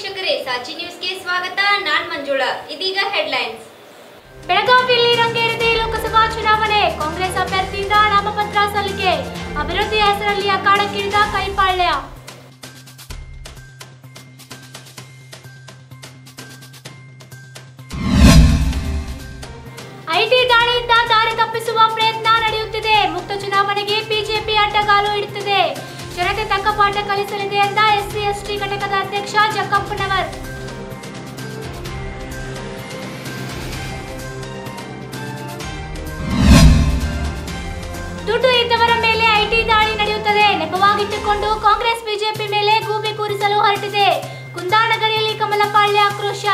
ವೀಕ್ಷಕರೇ ಸಾಚಿ ನ್ಯೂಸ್ಗೆ ಸ್ವಾಗತ ನಾನ್ ಮಂಜುಳಾ ಇದೀಗ ಹೆಡ್ಲೈನ್ಸ್ ಬೆಳಗಾವಿಯಲ್ಲಿ ರಂಗೇರಿದೆ ಲೋಕಸಭಾ ಚುನಾವಣೆ ಕಾಂಗ್ರೆಸ್ ಅಭ್ಯರ್ಥಿಯಿಂದ ನಾಮಪತ್ರ ಸಲ್ಲಿಕೆ ಅಭಿವೃದ್ಧಿ ಹೆಸರಲ್ಲಿ ಅಖಾಡಕ್ಕಿಳಿದ ಕೈಪಾಳ್ಯ ಐಟಿ ದಾಳಿಯಿಂದ ದಾರಿ ತಪ್ಪಿಸುವ ಪ್ರಯತ್ನ ನಡೆಯುತ್ತಿದೆ ಮುಕ್ತ ಚುನಾವಣೆಗೆ ಬಿಜೆಪಿ ಅಡ್ಡಗಾಲು ಇಡುತ್ತಿದೆ ಜನತೆ ತಕ್ಕ ಪಾಠ ಕಲಿಸಲಿದೆ ಎಂದ ಎಸ್ಸಿ ಎಸ್ಟಿ ಘಟಕದ ಅಧ್ಯಕ್ಷ ಜಕ್ಕಪ್ಪನವರ್ ದುಡ್ಡು ಇದ್ದವರ ಮೇಲೆ ಐಟಿ ದಾಳಿ ನಡೆಯುತ್ತದೆ ನೆಪವಾಗಿಟ್ಟುಕೊಂಡು ಕಾಂಗ್ರೆಸ್ ಬಿಜೆಪಿ ಮೇಲೆ ಗೂಬೆ ಕೂರಿಸಲು ಹೊರಟಿದೆ ಕುಂದಾನಗರಿಯಲ್ಲಿ ಕಮಲಪಾಳ್ಯ ಆಕ್ರೋಶ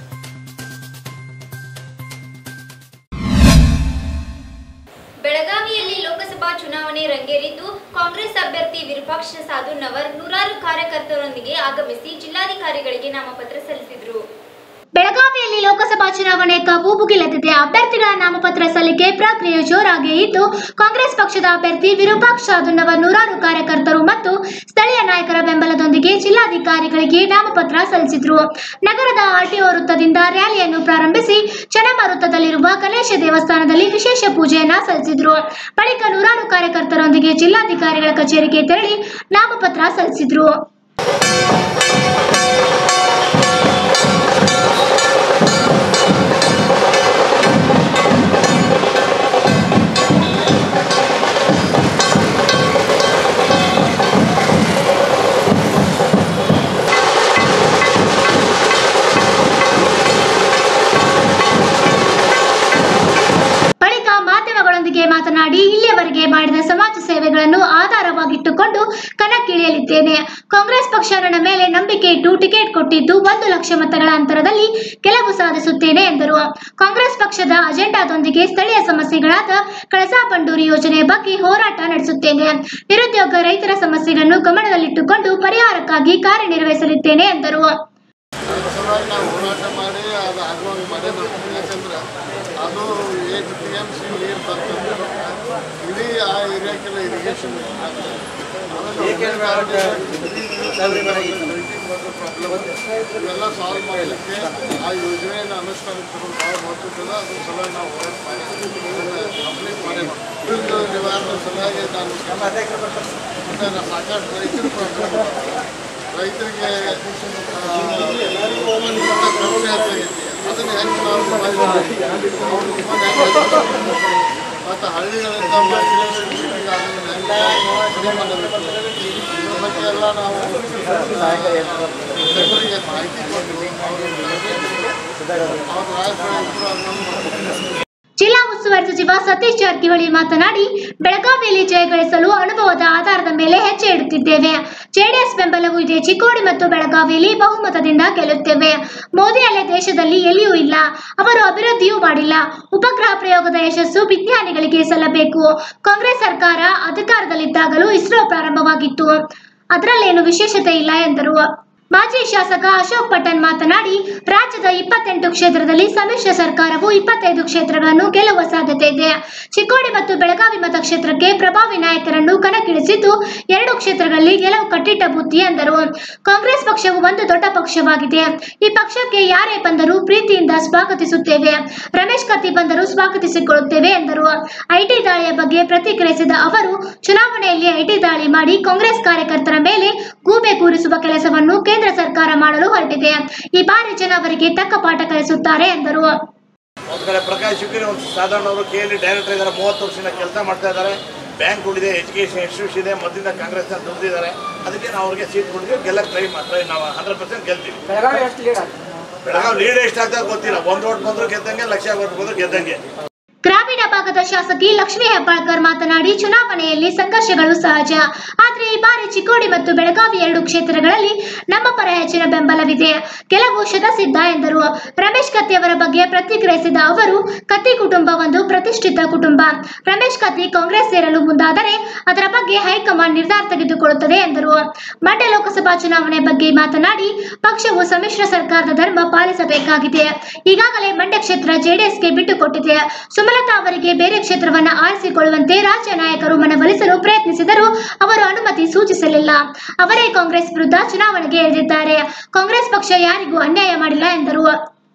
ಬೆಳಗಾವಿಯಲ್ಲಿ ಲೋಕಸಭಾ ಚುನಾವಣೆ ರಂಗೇರಿದ್ದು ಕಾಂಗ್ರೆಸ್ ಅಭ್ಯರ್ಥಿ ವಿರೂಪಾಕ್ಷ ಸಾಧುನವರ್ ನೂರಾರು ಕಾರ್ಯಕರ್ತರೊಂದಿಗೆ ಆಗಮಿಸಿ ಜಿಲ್ಲಾಧಿಕಾರಿಗಳಿಗೆ ನಾಮಪತ್ರ ಸಲ್ಲಿಸಿದರು ಬೆಳಗಾವಿಯಲ್ಲಿ ಲೋಕಸಭಾ ಚುನಾವಣೆ ಕಾವು ಭುಗಿಲೆದ್ದಿದೆ ಅಭ್ಯರ್ಥಿಗಳ ನಾಮಪತ್ರ ಸಲ್ಲಿಕೆ ಪ್ರಕ್ರಿಯೆ ಜೋರಾಗಿ ಇದ್ದು ಕಾಂಗ್ರೆಸ್ ಪಕ್ಷದ ಅಭ್ಯರ್ಥಿ ವಿರೂಪಾಕ್ಷ ಸಾಧುನವರ್ ನೂರಾರು ಕಾರ್ಯಕರ್ತರು ಮತ್ತು ಸ್ಥಳೀಯ ನಾಯಕರ ಬೆಂಬಲದೊಂದಿಗೆ ಜಿಲ್ಲಾಧಿಕಾರಿಗಳಿಗೆ ನಾಮಪತ್ರ ಸಲ್ಲಿಸಿದರು ನಗರದ ಆರ್ಟಿಒ ವೃತ್ತದಿಂದ ರ್ಯಾಲಿಯನ್ನು ಪ್ರಾರಂಭಿಸಿ ಚೆನ್ನಮ್ಮ ವೃತ್ತದಲ್ಲಿರುವ ಗಣೇಶ ದೇವಸ್ಥಾನದಲ್ಲಿ ವಿಶೇಷ ಪೂಜೆಯನ್ನ ಸಲ್ಲಿಸಿದರು ಬಳಿಕ ನೂರಾರು ಕಾರ್ಯಕರ್ತರೊಂದಿಗೆ ಜಿಲ್ಲಾಧಿಕಾರಿಗಳ ಕಚೇರಿಗೆ ತೆರಳಿ ನಾಮಪತ್ರ ಸಲ್ಲಿಸಿದರು ಬಳಿಕ ಮಾಧ್ಯಮಗಳೊಂದಿಗೆ ಮಾತನಾಡಿ ಇಲ್ಲಿಯವರೆಗೆ ಮಾಡಿದ ಸಮಾಜ ಸೇವೆಗಳನ್ನು ಆಧಾರವಾಗಿಟ್ಟುಕೊಂಡು ಕಣಕ್ಕಿಳಿಯಲಿದ್ದೇನೆ ಕಾಂಗ್ರೆಸ್ ಪಕ್ಷ ನನ್ನ ಮೇಲೆ ನಂಬಿಕೆ ಇಟ್ಟು ಟಿಕೆಟ್ ಕೊಟ್ಟಿದ್ದು ಒಂದು ಲಕ್ಷ ಮತಗಳ ಅಂತರದಲ್ಲಿ ಗೆಲುವು ಸಾಧಿಸುತ್ತೇನೆ ಎಂದರು ಕಾಂಗ್ರೆಸ್ ಪಕ್ಷದ ಅಜೆಂಡಾದೊಂದಿಗೆ ಸ್ಥಳೀಯ ಸಮಸ್ಯೆಗಳಾದ ಕಳಸಾ ಬಂಡೂರಿ ಯೋಜನೆ ಬಗ್ಗೆ ಹೋರಾಟ ನಡೆಸುತ್ತೇನೆ ನಿರುದ್ಯೋಗ ರೈತರ ಸಮಸ್ಯೆಗಳನ್ನು ಗಮನದಲ್ಲಿಟ್ಟುಕೊಂಡು ಪರಿಹಾರಕ್ಕಾಗಿ ಕಾರ್ಯನಿರ್ವಹಿಸಲಿದ್ದೇನೆ ಎಂದರು ಅದ್ರ ಸಲುವಾಗಿ ನಾವು ಹೋರಾಟ ಮಾಡಿ ಅದು ಆಗುವಾಗ ಮನೆ ಮಾಡ್ತೀವಿ ಯಾಕಂದ್ರೆ ಅದು ಏಟ್ ಟಿ ಎಮ್ ಸಿ ನೀರು ಬರ್ತದೆ ಇಡೀ ಆ ಏರಿಯಾಕ್ಕೆಲ್ಲ ಇರಿಗೇಷನ್ ಪ್ರಾಬ್ಲಮ್ ಇವೆಲ್ಲ ಸಾಲ್ವ್ ಮಾಡಲಿಕ್ಕೆ ಆ ಯೋಜನೆಯನ್ನು ಅನುಷ್ಠಾನಕ್ಕೆ ತರೋದು ಭಾಳ ಮಹತ್ವದ ಅದ್ರ ಸಲುವಾಗಿ ನಾವು ಹೋರಾಟ ಮಾಡಿ ಕಂಪ್ಲೀಟ್ ಮಾಡೇ ಇದ್ರದ್ದು ನಿವಾರಣೆ ಸಲುವಾಗಿ ನಾನು ಮತ್ತೆ ನಾನು ಸಾಕಷ್ಟು ರೈತರ ಪ್ರಾಬ್ಲಮ್ ರೈತರಿಗೆ ಆ, ಮಣ್ಣು ಖರ್ಚು ಹೆಚ್ಚಾಗೈತಿ ಅದನ್ನ ಹೆಂಗೆ ನಾವು ನಿಭಾಯಿಸ್ಬೇಕು? ಅವ್ರು ನಿಮ್ಮನ್ನ ಹೆಂಗೆ ಬದುಕಿಸ್ಬೇಕು? ಮತ್ತು ಹಳ್ಳಿಗಳಿಂದ ಮೈಗ್ರೇಷನ್ ಸಿಟಿಗೆ ಅದನ್ನ ಹೆಂಗೆ ಕಡಿಮೆ ಮಾಡಬೇಕು? ಇದ್ರ ಬಗ್ಗೆ ಎಲ್ಲ ನಾವು ಆ, ಜನರಿಗೆ ಮಾಹಿತಿ ಕೊಟ್ಟು ಅವರು ಅವ್ರ ರಾಜಕಾರಣಿಗಳು ಅದನ್ನು ಮಾಡ್ಬೇಕು. ಜಿಲ್ಲಾ ಉಸ್ತುವಾರಿ ಸಚಿವ ಸತೀಶ್ ಜಾರಕಿಹೊಳಿ ಮಾತನಾಡಿ ಬೆಳಗಾವಿಯಲ್ಲಿ ಜಯ ಗಳಿಸಲು ಅನುಭವದ ಆಧಾರದ ಮೇಲೆ ಹೆಜ್ಜೆ ಇಡುತ್ತಿದ್ದೇವೆ ಜೆಡಿಎಸ್ ಬೆಂಬಲವೂ ಇದೆ ಚಿಕ್ಕೋಡಿ ಮತ್ತು ಬೆಳಗಾವಿಯಲ್ಲಿ ಬಹುಮತದಿಂದ ಗೆಲ್ಲುತ್ತೇವೆ ಮೋದಿ ಅಲೆ ದೇಶದಲ್ಲಿ ಎಲ್ಲಿಯೂ ಇಲ್ಲ ಅವರು ಅಭಿವೃದ್ಧಿಯೂ ಮಾಡಿಲ್ಲ ಉಪಗ್ರಹ ಪ್ರಯೋಗದ ಯಶಸ್ಸು ವಿಜ್ಞಾನಿಗಳಿಗೆ ಸಲ್ಲಬೇಕು ಕಾಂಗ್ರೆಸ್ ಸರ್ಕಾರ ಅಧಿಕಾರದಲ್ಲಿದ್ದಾಗಲೂ ಇಸ್ರೋ ಪ್ರಾರಂಭವಾಗಿತ್ತು ಅದರಲ್ಲೇನು ವಿಶೇಷತೆ ಇಲ್ಲ ಎಂದರು ಮಾಜಿ ಶಾಸಕ ಅಶೋಕ್ ಪಟ್ಟಣ್ ಮಾತನಾಡಿ ರಾಜ್ಯದ ಇಪ್ಪತ್ತೆಂಟು ಕ್ಷೇತ್ರದಲ್ಲಿ ಸಮ್ಮಿಶ್ರ ಸರ್ಕಾರವು ಇಪ್ಪತ್ತೈದು ಕ್ಷೇತ್ರಗಳನ್ನು ಗೆಲ್ಲುವ ಸಾಧ್ಯತೆ ಇದೆ ಚಿಕ್ಕೋಡಿ ಮತ್ತು ಬೆಳಗಾವಿ ಮತಕ್ಷೇತ್ರಕ್ಕೆ ಪ್ರಭಾವಿ ನಾಯಕರನ್ನು ಕಣಕ್ಕಿಳಿಸಿದ್ದು ಎರಡು ಕ್ಷೇತ್ರಗಳಲ್ಲಿ ಗೆಲುವು ಕಟ್ಟಿಟ್ಟ ಬುದ್ಧಿ ಎಂದರು ಕಾಂಗ್ರೆಸ್ ಪಕ್ಷವು ಒಂದು ದೊಡ್ಡ ಪಕ್ಷವಾಗಿದೆ ಈ ಪಕ್ಷಕ್ಕೆ ಯಾರೇ ಬಂದರೂ ಪ್ರೀತಿಯಿಂದ ಸ್ವಾಗತಿಸುತ್ತೇವೆ ರಮೇಶ್ ಕತ್ತಿ ಬಂದರೂ ಸ್ವಾಗತಿಸಿಕೊಳ್ಳುತ್ತೇವೆ ಎಂದರು ಐಟಿ ದಾಳಿಯ ಬಗ್ಗೆ ಪ್ರತಿಕ್ರಿಯಿಸಿದ ಅವರು ಚುನಾವಣೆಯಲ್ಲಿ ಐಟಿ ದಾಳಿ ಮಾಡಿ ಕಾಂಗ್ರೆಸ್ ಕಾರ್ಯಕರ್ತರ ಮೇಲೆ ಗೂಬೆ ಕೂರಿಸುವ ಕೆಲಸವನ್ನು ಕೇಂದ್ರ ಸರ್ಕಾರ ಮಾಡಲು ಹೊರಟಿದೆ ಈ ಬಾರಿ ಜನ ಅವರಿಗೆ ತಕ್ಕ ಪಾಠ ಕಲಿಸುತ್ತಾರೆ ಎಂದರು ಒಂದು ಕಡೆ ಪ್ರಕಾಶ್ ಶುಕ್ರಿ ಒಂದು ಸಾಧಾರಣ ಅವರು ಕೆ ಎಲ್ ಡೈರೆಕ್ಟರ್ ಇದ್ದಾರೆ ಮೂವತ್ತು ವರ್ಷದಿಂದ ಕೆಲಸ ಮಾಡ್ತಾ ಇದ್ದಾರೆ ಬ್ಯಾಂಕ್ ಉಳಿದೆ ಎಜುಕೇಷನ್ ಇನ್ಸ್ಟಿಟ್ಯೂಷನ್ ಇದೆ ಮೊದಲಿಂದ ಕಾಂಗ್ರೆಸ್ನ ದುಡ್ದಿದ್ದಾರೆ ಅದಕ್ಕೆ ನಾವು ಅವ್ರಿಗೆ ಸೀಟ್ ಕೊಡ್ತೀವಿ ಗೆಲ್ಲಕ್ಕೆ ಟ್ರೈ ಮಾಡಿ ನಾವು ಹಂಡ್ರೆಡ್ ಪರ್ಸೆಂಟ್ ಗೆಲ್ತೀವಿ ಬೆಳಗಾವಿ ಎಷ್ಟು ಲೀಡ್ ಆಗ್ತದೆ ಬೆಳಗಾವಿ ಲೀಡ್ ಎಷ್ಟಾಗ್ತದೆ ಗೊತ್ತಿಲ್ಲ ಒಂದು ಓಟ್ ಬಂದ್ರು ಗೆದ್ದಂಗೆ ಲಕ್ಷ ಓಟ್ ಬಂದ್ರು ಗೆದ್ದಂಗೆ ಗ್ರಾಮೀಣ ಭಾಗದ ಶಾಸಕಿ ಲಕ್ಷ್ಮೀ ಹೆಬ್ಬಾಳ್ಕರ್ ಮಾತನಾಡಿ ಚುನಾವಣೆಯಲ್ಲಿ ಸಂಘರ್ಷಗಳು ಸಹಜ ಆದರೆ ಈ ಬಾರಿ ಚಿಕ್ಕೋಡಿ ಮತ್ತು ಬೆಳಗಾವಿ ಎರಡು ಕ್ಷೇತ್ರಗಳಲ್ಲಿ ನಮ್ಮ ಪರ ಹೆಚ್ಚಿನ ಬೆಂಬಲವಿದೆ ಗೆಲುವು ಶತಸಿದ್ಧ ಎಂದರು ರಮೇಶ್ ಕತ್ತಿ ಅವರ ಬಗ್ಗೆ ಪ್ರತಿಕ್ರಿಯಿಸಿದ ಅವರು ಕತ್ತಿ ಕುಟುಂಬ ಒಂದು ಪ್ರತಿಷ್ಠಿತ ಕುಟುಂಬ ರಮೇಶ್ ಕತ್ತಿ ಕಾಂಗ್ರೆಸ್ ಸೇರಲು ಮುಂದಾದರೆ ಅದರ ಬಗ್ಗೆ ಹೈಕಮಾಂಡ್ ನಿರ್ಧಾರ ತೆಗೆದುಕೊಳ್ಳುತ್ತದೆ ಎಂದರು ಮಂಡ್ಯ ಲೋಕಸಭಾ ಚುನಾವಣೆ ಬಗ್ಗೆ ಮಾತನಾಡಿ ಪಕ್ಷವು ಸಮ್ಮಿಶ್ರ ಸರ್ಕಾರದ ಧರ್ಮ ಪಾಲಿಸಬೇಕಾಗಿದೆ ಈಗಾಗಲೇ ಮಂಡ್ಯ ಕ್ಷೇತ್ರ ಜೆಡಿಎಸ್ಗೆ ಬಿಟ್ಟುಕೊಟ್ಟಿದೆ ಸುಮಲತಾ ಅವರಿಗೆ ಬೇರೆ ಕ್ಷೇತ್ರವನ್ನ ಆರಿಸಿಕೊಳ್ಳುವಂತೆ ರಾಜ್ಯ ನಾಯಕರು ಮನವೊಲಿಸಲು ಪ್ರಯತ್ನಿಸಿದರೂ ಅವರು ಅನುಮತಿ ಸೂಚಿಸಲಿಲ್ಲ ಅವರೇ ಕಾಂಗ್ರೆಸ್ ವಿರುದ್ಧ ಚುನಾವಣೆಗೆ ಇಳಿದಿದ್ದಾರೆ ಕಾಂಗ್ರೆಸ್ ಪಕ್ಷ ಯಾರಿಗೂ ಅನ್ಯಾಯ ಮಾಡಿಲ್ಲ ಎಂದರು